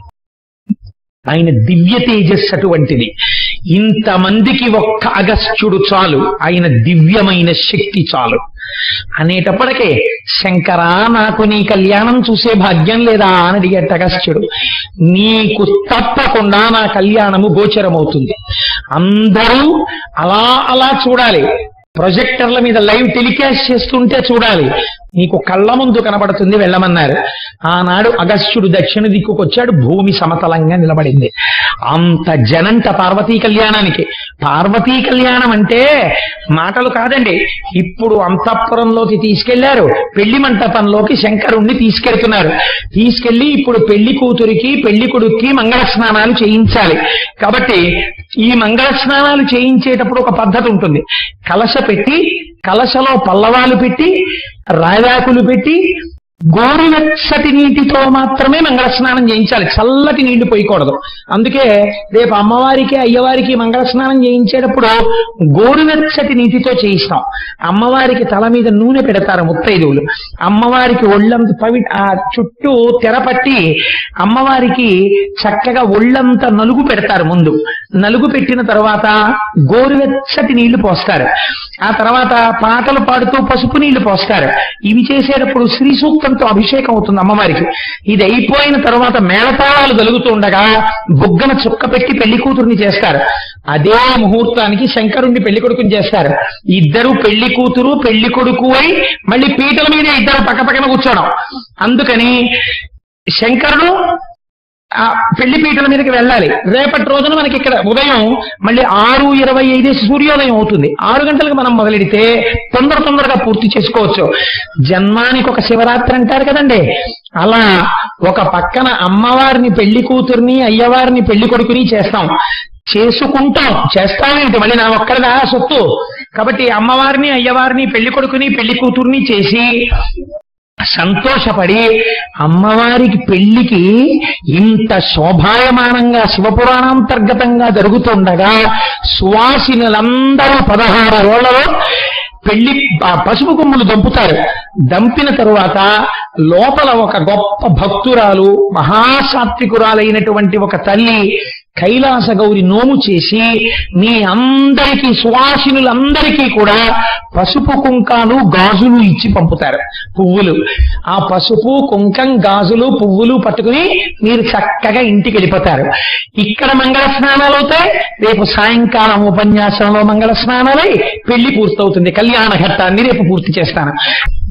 ఆయన దివ్య తేజస్సు అటువంటిది ఇంతమందికి ఒక్క అగస్త్యుడు చాలు ఆయన దివ్యమైన శక్తి చాలు అనేటప్పటికే శంకరా నాకు నీ కళ్యాణం చూసే భాగ్యం లేదా అని అడిగేట అగస్త్యుడు నీకు తప్పకుండా నా కళ్యాణము గోచరమవుతుంది అందరూ అలా అలా చూడాలి ప్రొజెక్టర్ల మీద లైవ్ టెలికాస్ట్ చేస్తుంటే చూడాలి నీకు కళ్ళ ముందు కనబడుతుంది వెళ్ళమన్నారు ఆనాడు అగస్త్యుడు దక్షిణ దిక్కుకు వచ్చాడు భూమి సమతలంగా నిలబడింది అంత జనంట పార్వతీ కళ్యాణానికి పార్వతీ కళ్యాణం అంటే మాటలు కాదండి ఇప్పుడు అంతఃపురంలోకి తీసుకెళ్లారు పెళ్లి మంటపంలోకి శంకరుణ్ణి తీసుకెళ్తున్నారు తీసుకెళ్లి ఇప్పుడు పెళ్లి కూతురికి పెళ్లి కొడుక్కి మంగళ స్నానాలు చేయించాలి కాబట్టి ఈ మంగళ స్నానాలు చేయించేటప్పుడు ఒక పద్ధతి ఉంటుంది కలశ పెట్టి కలశలో పల్లవాలు పెట్టి రాయాకులు పెట్టి గోరువెచ్చటి నీటితో మాత్రమే మంగళ స్నానం చేయించాలి చల్లటి నీళ్లు పోయకూడదు అందుకే రేపు అమ్మవారికి అయ్యవారికి మంగళ స్నానం చేయించేటప్పుడు గోరువెచ్చటి నీటితో చేయిస్తాం అమ్మవారికి తల మీద నూనె పెడతారు ముత్తైదువులు అమ్మవారికి ఒళ్ళంత పవి ఆ చుట్టూ తెరపట్టి అమ్మవారికి చక్కగా ఒళ్ళంత నలుగు పెడతారు ముందు నలుగు పెట్టిన తర్వాత గోరువెచ్చటి నీళ్లు పోస్తారు ఆ తర్వాత పాటలు పాడుతూ పసుపు నీళ్లు పోస్తారు ఇవి చేసేటప్పుడు శ్రీ సూక్తంతో అభిషేకం అవుతుంది అమ్మవారికి ఇది అయిపోయిన తర్వాత మేళతాళాలు కలుగుతూ ఉండగా బుగ్గన చుక్క పెట్టి పెళ్లి కూతుర్ని చేస్తారు అదే ముహూర్తానికి శంకరుణ్ణి పెళ్లి కొడుకుని చేస్తారు ఇద్దరు పెళ్లి కూతురు పెళ్లి కొడుకు అయి మళ్ళీ పీటల మీద ఇద్దరు పక్కపక్కన కూర్చోవడం అందుకని శంకరుడు ఆ పెళ్లి పీటల మీదకి వెళ్ళాలి రేపటి రోజున మనకి ఇక్కడ ఉదయం మళ్ళీ ఆరు ఇరవై ఐదు సూర్యోదయం అవుతుంది ఆరు గంటలకు మనం మొదలెడితే తొందర తొందరగా పూర్తి చేసుకోవచ్చు జన్మానికి ఒక శివరాత్రి అంటారు కదండి అలా ఒక పక్కన అమ్మవారిని పెళ్లి కూతుర్ని అయ్యవారిని పెళ్లి కొడుకుని చేస్తాం చేసుకుంటాం చేస్తామేంటి మళ్ళీ నా ఒక్కరిదా సొత్తు కాబట్టి అమ్మవారిని అయ్యవారిని పెళ్లి కొడుకుని పెళ్లి కూతుర్ని చేసి సంతోషపడి అమ్మవారికి పెళ్లికి ఇంత శోభాయమానంగా శివపురాణాంతర్గతంగా జరుగుతుండగా సువాసినులందరూ పదహారు రోజులలో పెళ్లి ఆ పసుపు కొమ్ములు దంపుతారు దంపిన తరువాత లోపల ఒక గొప్ప భక్తురాలు మహాసాత్వికురాలైనటువంటి ఒక తల్లి కైలాస గౌరి నోము చేసి మీ అందరికీ సువాసినులందరికీ కూడా పసుపు కుంకాలు గాజులు ఇచ్చి పంపుతారు పువ్వులు ఆ పసుపు కుంకం గాజులు పువ్వులు పట్టుకుని మీరు చక్కగా ఇంటికి వెళ్ళిపోతారు ఇక్కడ మంగళ స్నానాలు అవుతాయి రేపు సాయంకాలం ఉపన్యాసంలో మంగళ స్నానాలై పెళ్లి పూర్తవుతుంది కళ్యాణ ఘట్టాన్ని రేపు పూర్తి చేస్తాను